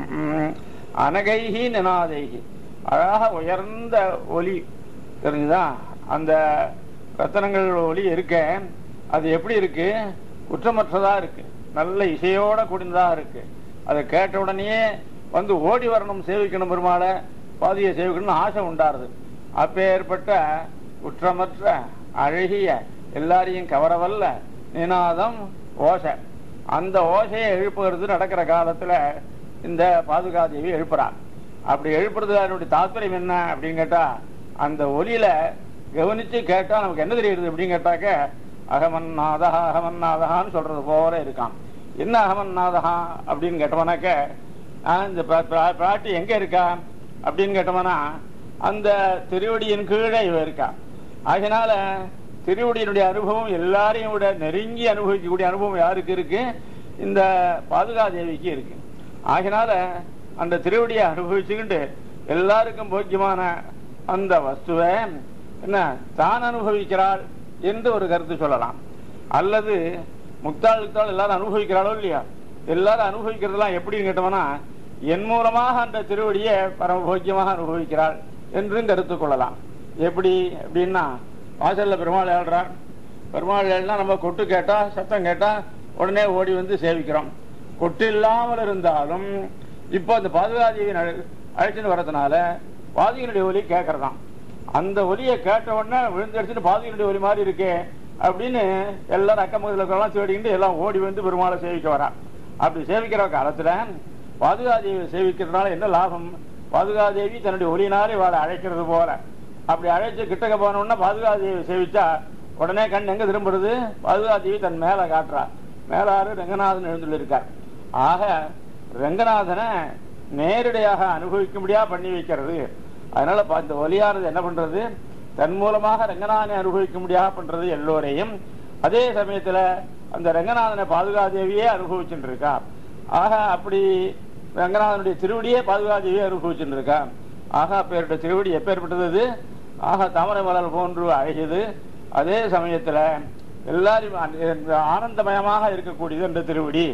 அனகைஹி நினாதைஹி அழகாக உயர்ந்த ஒலி தெரிஞ்சுதா அந்த ரத்தனங்கள் ஒலி இருக்க அது எப்படி இருக்கு குற்றமற்றதா இருக்கு நல்ல இசையோட கூடினதா இருக்கு அதை கேட்ட உடனே வந்து ஓடி வரணும் சேவிக்கணும் பெருமாளை பாதியை சேவிக்கணும்னு ஆசை உண்டாருது அப்பேற்பட்ட குற்றமற்ற அழகிய எல்லாரையும் கவரவல்ல நினாதம் ஓசை அந்த ஓசையை எழுப்புகிறது நடக்கிற காலத்துல இந்த பாதுகாதேவி எழுப்புறான் அப்படி எழுப்புறது அதனுடைய தாத்பரியம் என்ன அப்படின்னு கேட்டா அந்த ஒலியில கவனிச்சு கேட்டா நமக்கு என்ன தெரியுது அப்படின்னு கேட்டாக்க அகமன்னாதா அகமன்னாதகான்னு சொல்றது போல இருக்கான் என்ன அகமன்னாதகா அப்படின்னு கேட்டோம்னாக்க ஆஹ், இந்த பிரா- பிரா- பிராட்டி எங்க இருக்கா அப்படின்னு கேட்டோம்னா அந்த திருவடியின் கீழே இவ இருக்கா அதனால திருவடியினுடைய அனுபவம் எல்லாரையும் விட நெருங்கி அனுபவிக்கக்கூடிய அனுபவம் யாருக்கு இருக்கு இந்த பாதுகாதேவிக்கு இருக்கு ஆகினால அந்த திருவடியை அனுபவிச்சுக்கிட்டு எல்லாருக்கும் போக்கியமான அந்த வஸ்துவை என்ன தான் அனுபவிக்கிறாள் என்று ஒரு கருத்து சொல்லலாம் அல்லது முக்தாள் முக்தாள் எல்லாரும் அனுபவிக்கிறாளோ இல்லையா எல்லாரும் அனுபவிக்கிறதெல்லாம் எப்படின்னு கேட்டோம்னா என் மூலமாக அந்த திருவடியை பரமபோக்கியமாக அனுபவிக்கிறாள் என்றும் கருத்து கொள்ளலாம் எப்படி அப்படின்னா வாசல்ல பெருமாள் ஏழ்றார் பெருமாள் ஏழ்னா நம்ம கொட்டு கேட்டா சத்தம் கேட்டா உடனே ஓடி வந்து சேவிக்கிறோம் கொட்டு இல்லாமல் இருந்தாலும் இப்போ அந்த பாதுகாதேவி அழைச்சிட்டு வர்றதுனால பாதிகளுடைய ஒலி கேட்கறதாம் அந்த ஒலியை கேட்ட உடனே விழுந்து அடிச்சுட்டு பாதிகளுடைய ஒலி மாதிரி இருக்கே அப்படின்னு எல்லாரும் அக்கம் பக்கத்துல இருக்கிறவங்க தேடிக்கிட்டு எல்லாம் ஓடி வந்து பெருமாளை சேவிக்க வரா அப்படி சேவிக்கிற காலத்துல பாதுகாதேவியை சேவிக்கிறதுனால என்ன லாபம் பாதுகாதேவி தன்னுடைய ஒலியினாலே இவாளை அழைக்கிறது போல அப்படி அழைச்சு கிட்டக்க போனோம்னா பாதுகாதேவி சேவிச்சா உடனே கண் எங்க திரும்புறது பாதுகாதேவி தன் மேல காட்டுறா மேலாறு ரங்கநாதன் எழுந்துள்ளிருக்கார் ஆக ரங்கநாதனை நேரடியாக அனுபவிக்கும்படியா பண்ணி வைக்கிறது அதனால பா- இந்த ஒலியானது என்ன பண்றது தன் மூலமாக ரங்கநாதனை அனுபவிக்கும்படியாக பண்றது எல்லோரையும் அதே சமயத்துல அந்த ரங்கநாதனை பாதுகாதேவியே அனுபவிச்சுட்டு இருக்கா ஆக அப்படி ரங்கநாதனுடைய திருவடியே பாதுகாதேவியே அனுபவிச்சுட்டு இருக்கா ஆக அப்பேற்பட்ட திருவடி எப்பேற்பட்டது இது? ஆக தாமரை மலர் போன்று அழகியது அதே சமயத்துல எல்லாரும் அந்த ஆனந்தமயமாக இருக்கக்கூடியது அந்த திருவடி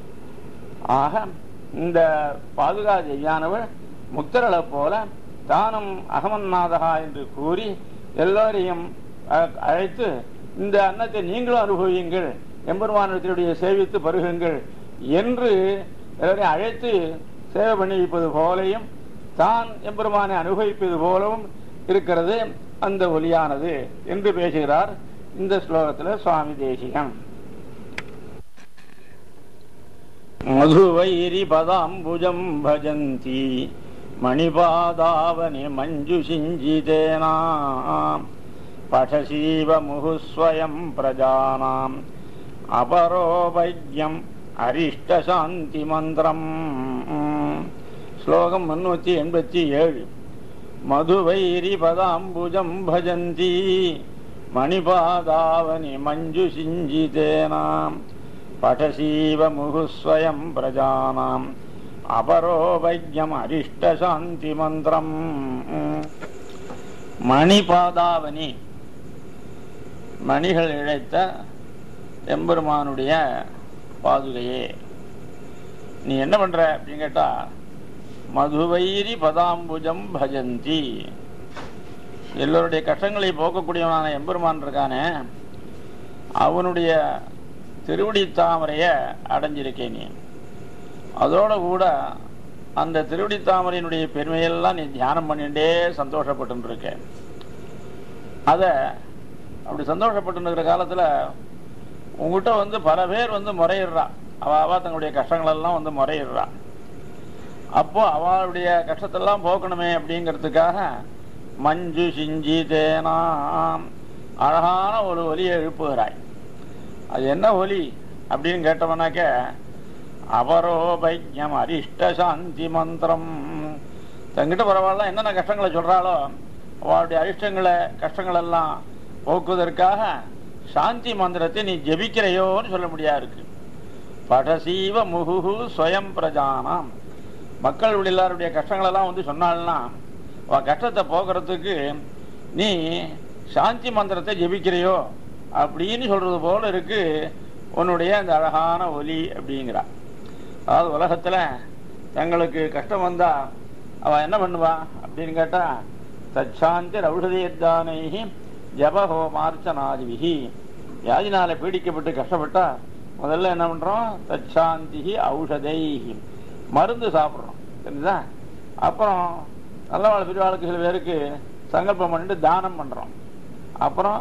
ஆக இந்த பாதுகாதேவியானவள் முத்தரளை போல தானும் அகமன்னாதகா என்று கூறி எல்லோரையும் அஹ், அழைத்து இந்த அன்னத்தை நீங்களும் அனுபவியுங்கள் எம்பெருமானத்தினுடைய சேவித்து பருகுங்கள் என்று எல்லாரையும் அழைத்து சேவை பண்ணி வைப்பது போலையும் தான் எம்பெருமானை அனுபவிப்பது போலவும் இருக்கிறது அந்த ஒலியானது என்று பேசுகிறார் இந்த ஸ்லோகத்தில் சுவாமி தேசிகன் மதுவைரி பதாம்புஜம் பஜந்தி மணிபாதாவனி மஞ்சுஷிஞ்சிதேனா படசீவ முகுஸ்வயம் பிரஜானாம் அபரோபைக்யம் அரிஷ்டசாந்தி மந்திரம் ஸ்லோகம் முன்னூத்தி எண்பத்தி ஏழு மதுவைரி பதாம்புஜம் பஜந்தி மணிபாதாவனி மஞ்சு சிஞ்சிதேனாம் படசீவ முகுஸ்வயம் பிரஜானாம் அபரோபையம் அரிஷ்ட சாந்தி மந்திரம் மணிபாதாவனி மணிகள் இழைத்த எம்பெருமானுடைய பாதுகையே நீ என்ன பண்ற அப்படின்னு கேட்டா மதுவைரி பதாம்புஜம் பஜந்தி எல்லோருடைய கஷ்டங்களை போக்கக்கூடியவனான எம்பெருமான் இருக்கானே அவனுடைய திருவடி தாமரைய அடைஞ்சிருக்கே நீ அதோட கூட அந்த திருவடி தாமரையினுடைய பெருமையெல்லாம் நீ தியானம் பண்ணிட்டே சந்தோஷப்பட்டு இருக்க அத அப்படி சந்தோஷப்பட்டு இருக்கிற காலத்துல உங்ககிட்ட வந்து பல பேர் வந்து முறையிடுறா அவ அவ தங்களுடைய கஷ்டங்கள் எல்லாம் வந்து முறையிடுறா அப்போ அவளுடைய கஷ்டத்தெல்லாம் போக்கணுமே அப்படிங்கிறதுக்காக மஞ்சு சிஞ்சி தேனாம் அழகான ஒரு ஒலியை எழுப்புகிறாய் அது என்ன ஒலி அப்படின்னு கேட்டவனாக்க அபரோபையம் அரிஷ்ட சாந்தி மந்திரம் தங்கிட்ட பரவாயில்ல என்னென்ன கஷ்டங்களை சொல்றாளோ அவளுடைய அரிஷ்டங்களை கஷ்டங்கள் எல்லாம் போக்குவதற்காக சாந்தி மந்திரத்தை நீ ஜெபிக்கிறையோன்னு சொல்ல முடியா இருக்கு படசீவ முகுகு ஸ்வயம் பிரஜானாம் மக்கள் எல்லாருடைய கஷ்டங்கள் எல்லாம் வந்து சொன்னாள்னா அவன் கஷ்டத்தை போக்குறதுக்கு நீ சாந்தி மந்திரத்தை ஜெபிக்கிறையோ அப்படின்னு சொல்றது போல இருக்கு உன்னுடைய அந்த அழகான ஒலி அப்படிங்கிறா அதாவது உலகத்துல தங்களுக்கு கஷ்டம் வந்தா அவ என்ன பண்ணுவா அப்படின்னு கேட்டா தச்சாந்தி ரௌஷதியத்தானை ஜபஹோமார்ச்சனாதிவிகி வியாதினால பீடிக்கப்பட்டு கஷ்டப்பட்டா முதல்ல என்ன பண்றோம் தச்சாந்தி ஔஷதை மருந்து சாப்பிட்றோம் தெரியுதா அப்புறம் நல்லவாழ் பிரிவாளுக்கு சில பேருக்கு சங்கல்பம் பண்ணிட்டு தானம் பண்றோம் அப்புறம்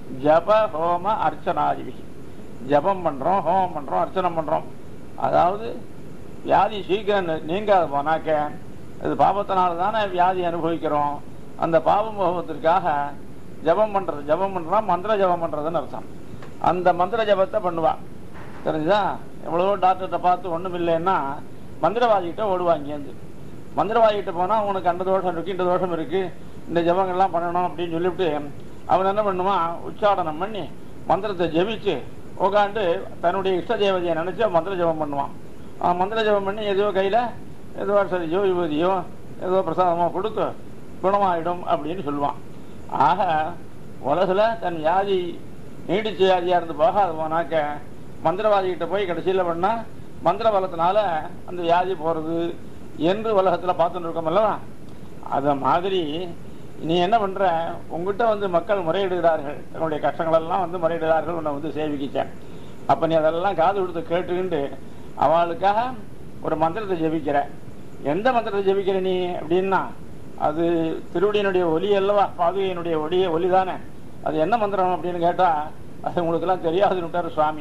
ஜப ஹோம அர்ச்சனாதிவி ஜபம் பண்றோம் ஹோமம் பண்றோம் அர்ச்சனை பண்றோம் அதாவது வியாதி சீக்கிரம் நீங்காத போனாக்க இது பாபத்தினால தானே வியாதி அனுபவிக்கிறோம் அந்த பாபம் போகத்திற்காக ஜபம் பண்றது ஜபம் பண்றா மந்திர ஜபம் பண்றதுன்னு அர்த்தம் அந்த மந்திர ஜபத்தை பண்ணுவா தெரிஞ்சுதா எவ்வளவோ டாக்டர்கிட்ட பார்த்து ஒண்ணும் இல்லைன்னா மந்திரவாதிகிட்ட ஓடுவாங்க இங்கேருந்து மந்திரவாதிகிட்ட போனா உனக்கு அந்த தோஷம் இருக்கு இந்த தோஷம் இருக்கு இந்த ஜபங்கள்லாம் பண்ணணும் அப்படின்னு சொல்லிவிட்டு அவன் என்ன பண்ணுவான் உச்சாடனம் பண்ணி மந்திரத்தை ஜெபிச்சு உட்காந்து தன்னுடைய இஷ்ட தேவதையை நினைச்சு மந்திர ஜபம் பண்ணுவான் அவன் மந்திர ஜபம் பண்ணி ஏதோ கையில ஏதோ சதியோ யுவதியோ ஏதோ பிரசாதமோ கொடுத்து குணமாயிடும் அப்படின்னு சொல்லுவான் ஆக உலகில் தன் வியாதி நீடிச்ச வியாதியா இருந்து போகாது போனாக்க மந்திரவாதிகிட்ட போய் கடைசியில பண்ணா மந்திர பலத்தினால அந்த வியாதி போறது என்று உலகத்துல பார்த்துட்டு இருக்கோம் அல்லவா அத மாதிரி நீ என்ன பண்ற உங்ககிட்ட வந்து மக்கள் முறையிடுகிறார்கள் தன்னுடைய கஷ்டங்கள் எல்லாம் வந்து முறையிடுகிறார்கள் உன்னை வந்து சேவிக்கிச்சேன் அப்ப நீ அதெல்லாம் காது கொடுத்து கேட்டுக்கிண்டு அவளுக்காக ஒரு மந்திரத்தை ஜெபிக்கிற எந்த மந்திரத்தை ஜெபிக்கிற நீ அப்படின்னா அது திருவடியினுடைய ஒலி அல்லவா பாதுகையினுடைய ஒளிய ஒலி தானே அது என்ன மந்திரம் அப்படின்னு கேட்டா அது உங்களுக்கு எல்லாம் தெரியாதுன்னு சுவாமி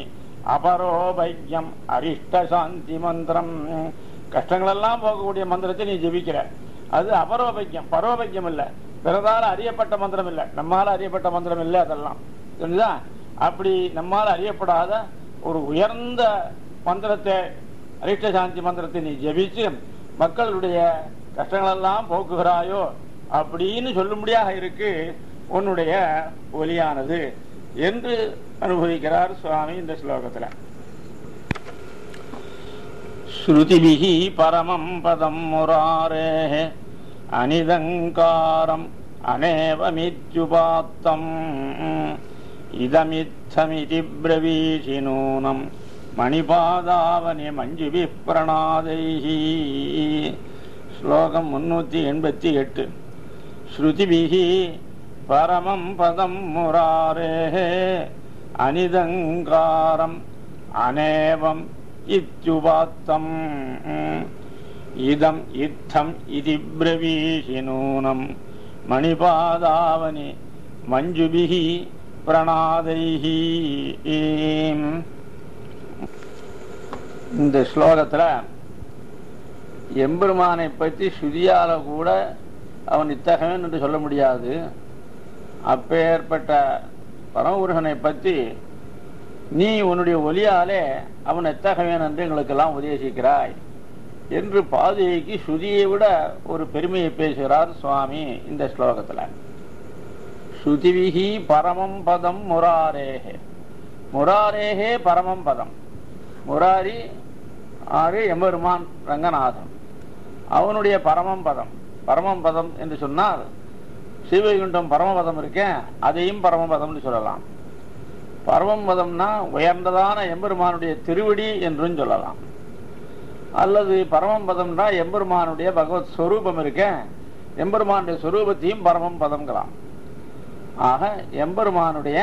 அபரோபையம் அரிஷ்ட சாந்தி மந்திரம் கஷ்டங்கள் எல்லாம் போகக்கூடிய மந்திரத்தை நீ ஜெபிக்கிற அது அபரோபைக்கியம் பரோபைக்கியம் இல்ல பிறதால அறியப்பட்ட மந்திரம் இல்ல நம்மால அறியப்பட்ட மந்திரம் இல்ல அதெல்லாம் தெரிஞ்சுதா அப்படி நம்மால அறியப்படாத ஒரு உயர்ந்த மந்திரத்தை அரிஷ்ட சாந்தி மந்திரத்தை நீ ஜெபிச்சு மக்களுடைய கஷ்டங்கள் எல்லாம் போக்குகிறாயோ அப்படின்னு சொல்லும்படியாக இருக்கு உன்னுடைய ஒலியானது என்று அனுபவிக்கிறார் சுவாமி இந்த ஸ்லோகத்துல ஸ்ருதிபிகி பரமம் பதம் முராரே அனிதங்காரம் அனேவமித்யுபாத்தம் இதமித்தமிதி பிரவீஷி நூனம் மணிபாதாவனி மஞ்சுபி பிரணாதைஹி ஸ்லோகம் முன்னூத்தி எண்பத்தி எட்டு ஸ்ருதிபிகி பரமம் பதம் முராரே அனிதங்காரம் அனேவம் இத்யுபாத்தம் இதம் இத்தம் இதி பிரவீஷி நூனம் மணிபாதாவனி மஞ்சுபிகி பிரணாதைஹி இந்த ஸ்லோகத்துல எம்பெருமானை பற்றி ஸ்ருதியால கூட அவன் இத்தகவன் என்று சொல்ல முடியாது அப்பேற்பட்ட பரமபுருஷனை பற்றி நீ உன்னுடைய ஒலியாலே அவன் எத்தகவன் என்று எங்களுக்கெல்லாம் உபதேசிக்கிறாய் என்று பாதுகைக்கு ஸ்ருதியை விட ஒரு பெருமையை பேசுகிறார் சுவாமி இந்த ஸ்லோகத்துல ஸ்ருதிவிஹி பரமம் பதம் முராரேஹே முராரேஹே பரமம் பதம் முராரி ஆறு எம்பெருமான் ரங்கநாதன் அவனுடைய பரமம் பதம் பரமம் பதம் என்று சொன்னால் சிவகுண்டம் பரமபதம் இருக்கேன் அதையும் பரமபதம்னு சொல்லலாம் பரமபதம்னா உயர்ந்ததான எம்பெருமானுடைய திருவடி என்றும் சொல்லலாம் அல்லது பரமபதம்னா எம்பெருமானுடைய பகவத் ஸ்வரூபம் இருக்கேன் எம்பெருமானுடைய ஸ்வரூபத்தையும் பரமம் பதம்ங்களாம் ஆக எம்பெருமானுடைய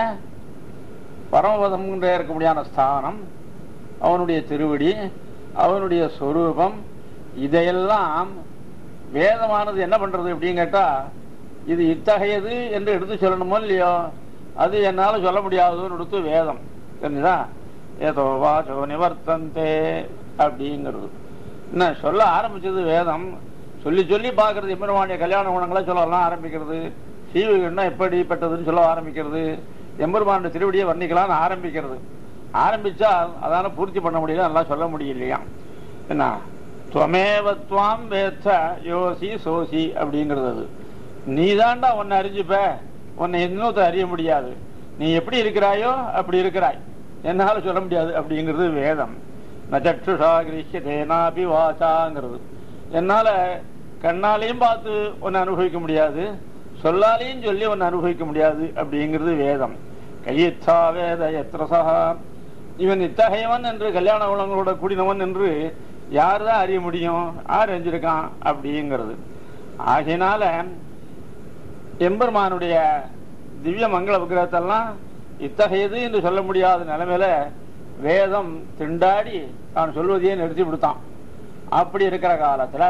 பரமபதம் இருக்கக்கூடியான ஸ்தானம் அவனுடைய திருவடி அவனுடைய சொரூபம் இதையெல்லாம் வேதமானது என்ன பண்றது அப்படின்னு கேட்டா இது இத்தகையது என்று எடுத்து சொல்லணுமோ இல்லையோ அது என்னால சொல்ல முடியாதுன்னு எடுத்து வேதம் தெரிஞ்சுதா ஏதோ வாசோ நிவர்த்தந்தே அப்படிங்கிறது என்ன சொல்ல ஆரம்பிச்சது வேதம் சொல்லி சொல்லி பார்க்கறது எம்பெருமானுடைய கல்யாண குணங்களை சொல்லலாம் ஆரம்பிக்கிறது சீவகன்னா எப்படிப்பட்டதுன்னு சொல்ல ஆரம்பிக்கிறது எம்பெருமானுடைய திருவடியை வர்ணிக்கலாம்னு ஆரம்பிக்கிறது ஆரம்பிச்சா அதால பூர்த்தி பண்ண முடியல நல்லா சொல்ல முடியலையா என்ன துவமேவத்வாம் வேத்த யோசி சோசி அப்படிங்கிறது அது நீ தாண்டா உன்னை அறிஞ்சுப்ப உன்னை இன்னொருத்த அறிய முடியாது நீ எப்படி இருக்கிறாயோ அப்படி இருக்கிறாய் என்னால சொல்ல முடியாது அப்படிங்கிறது வேதம் நச்சுஷா கிரீஷதேனாபி வாசாங்கிறது என்னால கண்ணாலையும் பார்த்து உன்னை அனுபவிக்க முடியாது சொல்லாலையும் சொல்லி உன்னை அனுபவிக்க முடியாது அப்படிங்கிறது வேதம் கையிச்சா வேத எத்திரசா இவன் இத்தகையவன் என்று கல்யாண குணங்களோட கூடினவன் என்று யார் தான் அறிய முடியும் யார் அறிஞ்சிருக்கான் அப்படிங்கிறது ஆகையினால எம்பெருமானுடைய திவ்ய மங்கள விக்கிரகத்தெல்லாம் இத்தகையது என்று சொல்ல முடியாத நிலைமையில வேதம் திண்டாடி தான் சொல்வதையே நிறுத்தி விடுத்தான் அப்படி இருக்கிற காலத்துல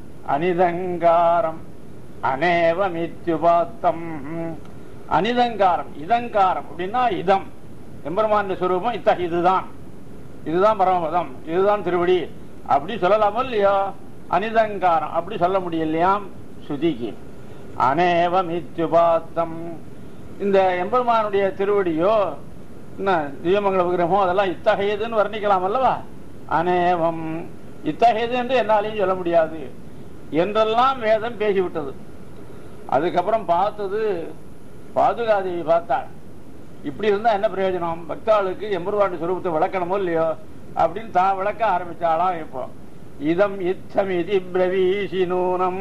அனிதங்காரம் அநேவமித்யுபாத்தம் அனிதங்காரம் இதங்காரம் அப்படின்னா இதம் எம்பெருமான சுரூபம் இத்தகைய இதுதான் இதுதான் பரமபதம் இதுதான் திருவடி அப்படி சொல்லலாமோ இல்லையோ அனிதங்காரம் அப்படி சொல்ல முடியலையாம் சுதிக்கு அநேவமித்யுபாத்தம் இந்த எம்பெருமானுடைய திருவடியோ என்ன திவ்யமங்கல விக்கிரகமோ அதெல்லாம் இத்தகையதுன்னு வர்ணிக்கலாம் அல்லவா அநேவம் இத்தகையது என்று என்னாலையும் சொல்ல முடியாது என்றெல்லாம் வேதம் பேசிவிட்டது அதுக்கப்புறம் பார்த்தது பாதுகாதேவி பார்த்தாள் இப்படி இருந்தா என்ன பிரயோஜனம் பக்தாளுக்கு எம்பெருவாண்டு சுரூபத்தை விளக்கணுமோ இல்லையோ அப்படின்னு தான் விளக்க ஆரம்பிச்சாலாம் இப்போ இதம் இத்தம் இது பிரவீசி நூனம்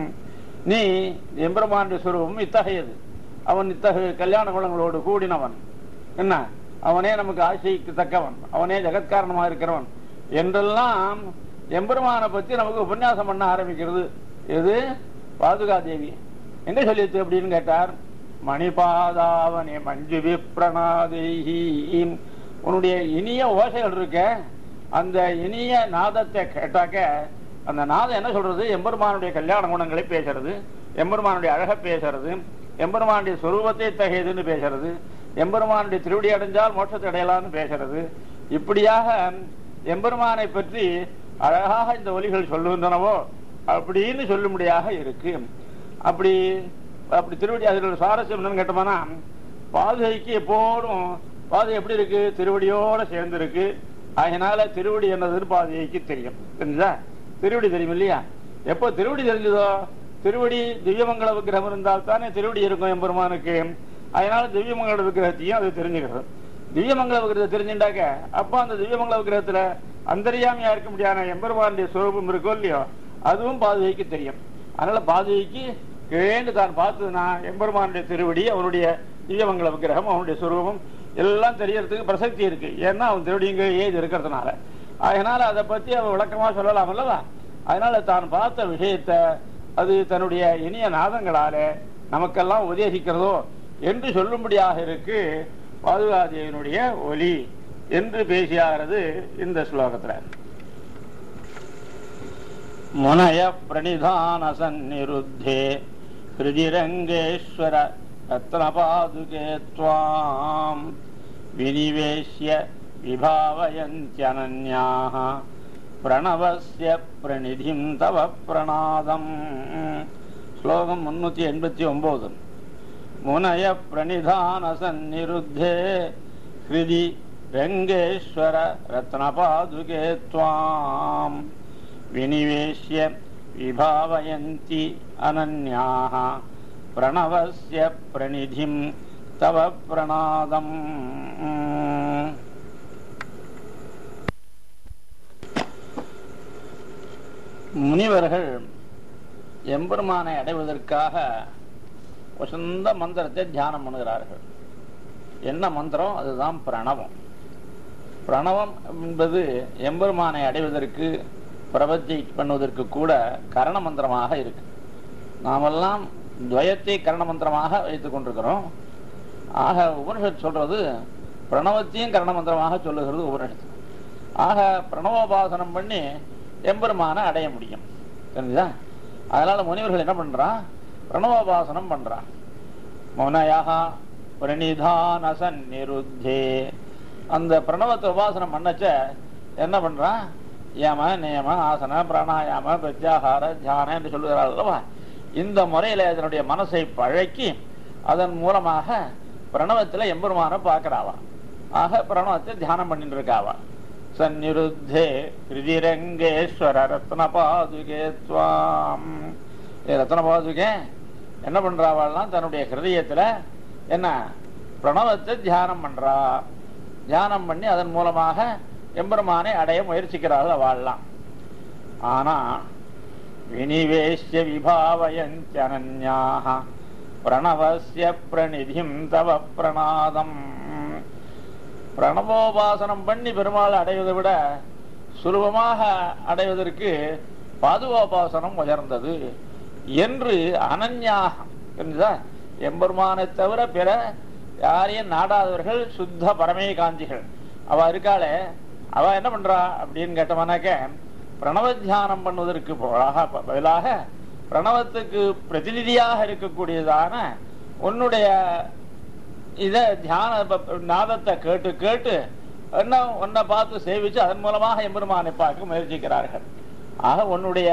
நீ எம்பெருமாண்டு சுரூபம் இத்தகையது அவன் இத்தகைய கல்யாண குணங்களோடு கூடினவன் என்ன அவனே நமக்கு ஆசைக்கு தக்கவன் அவனே ஜெகத்காரணமா இருக்கிறவன் என்றெல்லாம் எம்பெருமானை பத்தி நமக்கு உபன்யாசம் பண்ண ஆரம்பிக்கிறது எது பாதுகா தேவி எங்க சொல்லிச்சு அப்படின்னு கேட்டார் மணிபாதாவனே மஞ்சு விப்ரணாதேஹி உன்னுடைய இனிய ஓசைகள் இருக்க அந்த இனிய நாதத்தை கேட்டாக்க அந்த நாதம் என்ன சொல்றது எம்பெருமானுடைய கல்யாண குணங்களை பேசுறது எம்பெருமானுடைய அழக பேசுறது எம்பெருமானுடைய சொரூபத்தை தகையதுன்னு பேசுறது எம்பெருமானுடைய திருவடி அடைஞ்சால் மோட்சத்தை அடையலாம்னு பேசுறது இப்படியாக எம்பெருமானை பற்றி அழகாக இந்த ஒலிகள் சொல்லுகின்றனவோ அப்படின்னு சொல்லும்படியாக இருக்கு அப்படி அப்படி திருவடி அதில் சுவாரஸ்யம் என்னன்னு கேட்டோம்னா பாதுகைக்கு எப்போதும் பாதை எப்படி இருக்கு திருவடியோட சேர்ந்து இருக்கு அதனால திருவடி என்னதுன்னு பாதுகைக்கு தெரியும் தெரிஞ்சா திருவடி தெரியும் இல்லையா எப்போ திருவடி தெரிஞ்சதோ திருவடி திவ்யமங்கல விக்கிரகம் இருந்தால் தானே திருவடி இருக்கும் எம்பெருமானுக்கு அதனால திவ்யமங்கல விக்கிரகத்தையும் அது தெரிஞ்சுக்கிறது திவ்யமங்கல விக்கிரகத்தை தெரிஞ்சுட்டாக்க அப்போ அந்த திவ்யமங்கல விக்கிரகத்துல அந்தரியாமையா இருக்க முடியாத எம்பெருமானுடைய சுரூபம் இருக்கோ இல்லையோ அதுவும் பாதுகைக்கு தெரியும் அதனால பாதுகைக்கு கிழேண்டு தான் பார்த்ததுனா எம்பெருமானுடைய திருவடி அவனுடைய திவ்யமங்கல விக்கிரகம் அவனுடைய சுரூபம் எல்லாம் தெரியறதுக்கு பிரசக்தி இருக்கு ஏன்னா அவன் திருவடி இங்க ஏது இருக்கிறதுனால அதனால அதை பத்தி அவன் விளக்கமா சொல்லலாம் அல்லவா அதனால தான் பார்த்த விஷயத்த அது தன்னுடைய இனிய நாதங்களால நமக்கெல்லாம் உபதேசிக்கிறதோ என்று சொல்லும்படியாக இருக்கு பாதுகாதேவனுடைய ஒலி என்று பேசியாகிறது இந்த ஸ்லோகத்துல முனய பிரணிதான சந்நிருத்தே ஹிருதிரங்கேஸ்வர ரத்னபாதுகே त्वाम् வினிவேஷ்ய விபாவயந்தியனன்யாः பிரணவஸ்ய பிரணிதிம் தவ பிரணாதம் ஸ்லோகம் முன்னூத்தி எண்பத்தி ஒன்பது முனய பிரணிதான சந்நிருத்தே ஹிருதி ரங்கேஸ்வர ரத்னபாதுகே त्वाम् வினிவேஷ்ய விபாவயந்தி அனன்யாः பிரணவஸ்ய பிரணிதிம் தவ பிரணாதம் முனிவர்கள் எம்பெருமானை அடைவதற்காக வசந்த மந்திரத்தை தியானம் பண்ணுகிறார்கள் என்ன மந்திரம் அதுதான் பிரணவம் பிரணவம் என்பது எம்பெருமானை அடைவதற்கு பிரபத்தி பண்ணுவதற்கு கூட கரண மந்திரமாக இருக்கு நாமெல்லாம் துவயத்தை கரண மந்திரமாக வைத்துக் கொண்டிருக்கிறோம் ஆக உபனிஷத் சொல்றது பிரணவத்தையும் கரண மந்திரமாக சொல்லுகிறது உபனிஷத்து ஆக பிரணவோபாசனம் பண்ணி எம்பெருமானை அடைய முடியும் தெரிஞ்சுதா அதனால முனிவர்கள் என்ன பண்றான் பிரணவோபாசனம் பண்றான் முனையா பிரணிதான சந்நிருத்தே அந்த பிரணவத்தை உபாசனம் பண்ணச்ச என்ன பண்றான் யம நியம ஆசன பிராணாயாம பிரத்யாகார தியான என்று சொல்லுகிறார் அல்லவா இந்த முறையில அதனுடைய மனசை பழக்கி அதன் மூலமாக பிரணவத்துல எம்பெருமான பார்க்கிறாவா ஆக பிரணவத்தை தியானம் பண்ணிட்டு இருக்காவா சந்நிருத்தே கிருதிரங்கேஸ்வர ரத்ன பாதுகே துவாம் ஏ ரத்ன பாதுகே என்ன பண்றாவாள்லாம் தன்னுடைய ஹிருதயத்துல என்ன பிரணவத்தை தியானம் பண்றா தியானம் பண்ணி அதன் மூலமாக எம்பெருமானை அடைய முயற்சிக்கிறார்கள் வாழலாம் ஆனா வினிவேஷ்ய விபாவயஞ்சனன்யாக பிரணவசிய பிரணிதிம் தவ பிரணாதம் பிரணவோபாசனம் பண்ணி பெருமாள் அடைவதை விட சுலபமாக அடைவதற்கு பாதுகோபாசனம் உயர்ந்தது என்று அனன்யாகம் தெரிஞ்சுதா எம்பெருமானை தவிர பிற யாரையும் நாடாதவர்கள் சுத்த பரமே காந்திகள் அவ இருக்காளே அவ என்ன பண்றா அப்படின்னு கேட்டோம்னாக்க பிரணவ தியானம் பண்ணுவதற்கு போலாக பதிலாக பிரணவத்துக்கு பிரதிநிதியாக இருக்கக்கூடியதான உன்னுடைய இத தியான ப- நாதத்தை கேட்டு கேட்டு என்ன உன்னை பார்த்து சேவிச்சு அதன் மூலமாக எம்பெருமானை பார்க்க முயற்சிக்கிறார்கள் ஆக உன்னுடைய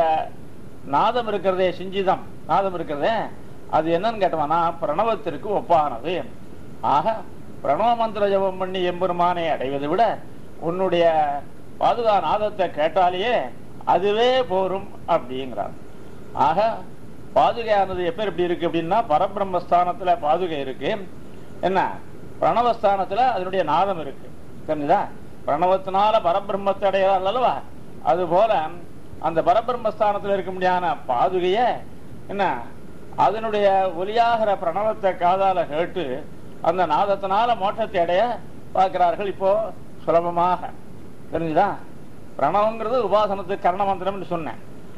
நாதம் இருக்கிறதே சிஞ்சிதம் நாதம் இருக்கிறதே அது என்னன்னு கேட்டோம்னா பிரணவத்திற்கு ஒப்பானது ஆக பிரணவ மந்திர ஜபம் பண்ணி எம்பெருமானை அடைவதை விட உன்னுடைய பாதுகா நாதத்தை கேட்டாலேயே அதுவே போரும் அப்படிங்கிறார் ஆக பாதுகையானது எப்ப எப்படி இருக்கு அப்படின்னா பரபிரம்மஸ்தானத்துல பாதுகை இருக்கு என்ன பிரணவஸ்தானத்துல அதனுடைய நாதம் இருக்கு தெரிஞ்சுதா பிரணவத்தினால பரபிரம்மத்தை அடைகிறார் அல்லவா அது போல அந்த பரபிரம்மஸ்தானத்துல இருக்க முடியாத பாதுகைய என்ன அதனுடைய ஒலியாகிற பிரணவத்தை காதால கேட்டு அந்த நாதத்தினால மோட்சத்தை அடைய பார்க்கிறார்கள் இப்போ சுலபமாக தெரிஞ்சுதா பிரணவங்கிறது உபாசனத்துக்கு கரண மந்திரம்னு சொன்னேன்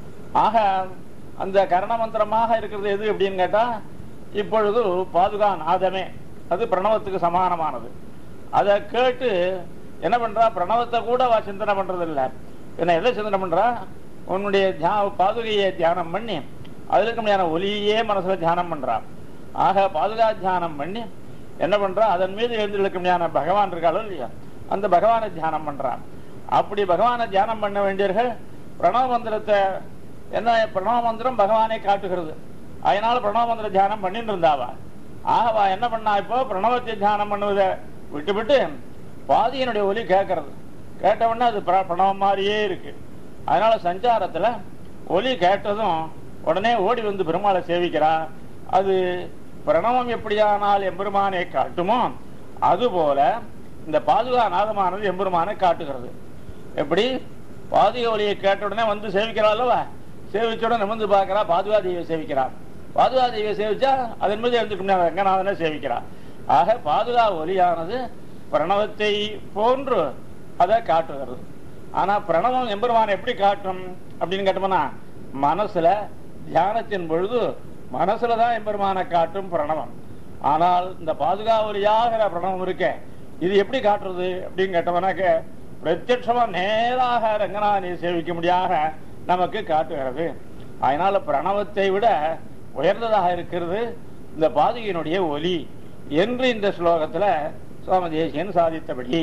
ஆக அந்த கரண மந்திரமாக இருக்கிறது எது அப்படின்னு கேட்டா இப்பொழுது பாதுகா நாதமே அது பிரணவத்துக்கு சமானமானது அதை கேட்டு என்ன பண்றா பிரணவத்தை கூட அவ சிந்தனை பண்றது இல்ல என்ன எதை சிந்தனை பண்றா உன்னுடைய தியா- பாதுகையை தியானம் பண்ணி அதுல இருக்க முடியாத ஒலியே மனசுல தியானம் பண்றா ஆக பாதுகா தியானம் பண்ணி என்ன பண்றா அதன் மீது எழுந்திருக்க முடியாத பகவான் இருக்காளோ இல்லையா அந்த பகவானை தியானம் பண்றா அப்படி பகவானை தியானம் பண்ண வேண்டியவர்கள் பிரணவ மந்திரத்தை என்ன பிரணவ மந்திரம் பகவானை காட்டுகிறது அதனால பிரணவ மந்திர தியானம் பண்ணிட்டு இருந்தாவா ஆகவா என்ன பண்ணா இப்போ பிரணவத்தை தியானம் பண்ணுவதை விட்டுவிட்டு பாதியினுடைய ஒலி கேட்கறது கேட்ட உடனே அது பிர- பிரணவம் மாதிரியே இருக்கு அதனால சஞ்சாரத்துல ஒலி கேட்டதும் உடனே ஓடி வந்து பெருமாளை சேவிக்கிறா அது பிரணவம் எப்படியானால் எம்பெருமானை காட்டுமோ அதுபோல இந்த பாதுகா நாதமானது எம்பெருமானை காட்டுகிறது எப்படி பாதுகா ஒலியை கேட்ட உடனே வந்து சேவிக்கிறா அல்லவா சேவிச்ச உடனே நிமிர்ந்து பார்க்கறா பாதுகா தேவியை சேவிக்கிறா பாதுகா தேவியை சேவிச்சா அதன் மீது எழுந்துக்க ரங்கநாதனை சேவிக்கிறா ஆக பாதுகா ஒலியானது பிரணவத்தை போன்று அதை காட்டுகிறது ஆனா பிரணவம் எம்பெருமானை எப்படி காட்டும் அப்படின்னு கேட்டோம்னா மனசுல தியானத்தின் பொழுது மனசுலதான் எம்பெருமானை காட்டும் பிரணவம் ஆனால் இந்த பாதுகாவலியாகிற பிரணவம் இருக்க இது எப்படி காட்டுறது அப்படின்னு கேட்டோம்னாக்க பிரத்யட்சமா நேராக ரங்கநாதனை சேவிக்க முடியாத நமக்கு காட்டுகிறது அதனால பிரணவத்தை விட உயர்ந்ததாக இருக்கிறது இந்த பாதுகையினுடைய ஒலி என்று இந்த ஸ்லோகத்துல சுவாமி தேசியன் சாதித்தபடி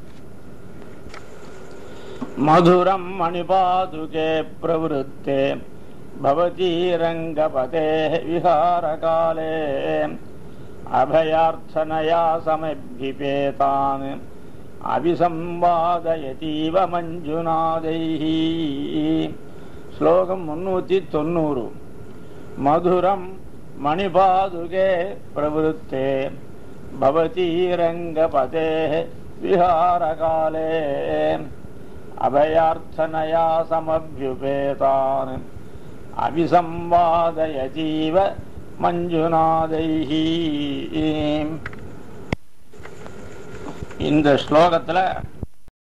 மதுரம் மணிபாதுகே பிரவருத்தே பவதி ரங்கபதே விஹாரகாலே அபயார்த்தனயா சமபிபேதான் அபிசம்பாதயதீவ மஞ்சுநாதைஹி ஸ்லோகம் முன்னூத்தி தொண்ணூறு மதுரம் மணிபாதுகே பிரவருத்தே பவதீரங்கபதே விஹாரகாலே அபயார்த்தனயா சமபியுபேதான் அபிசம்வாதய ஜீவ மஞ்சுநாதைஹி இந்த ஸ்லோகத்துல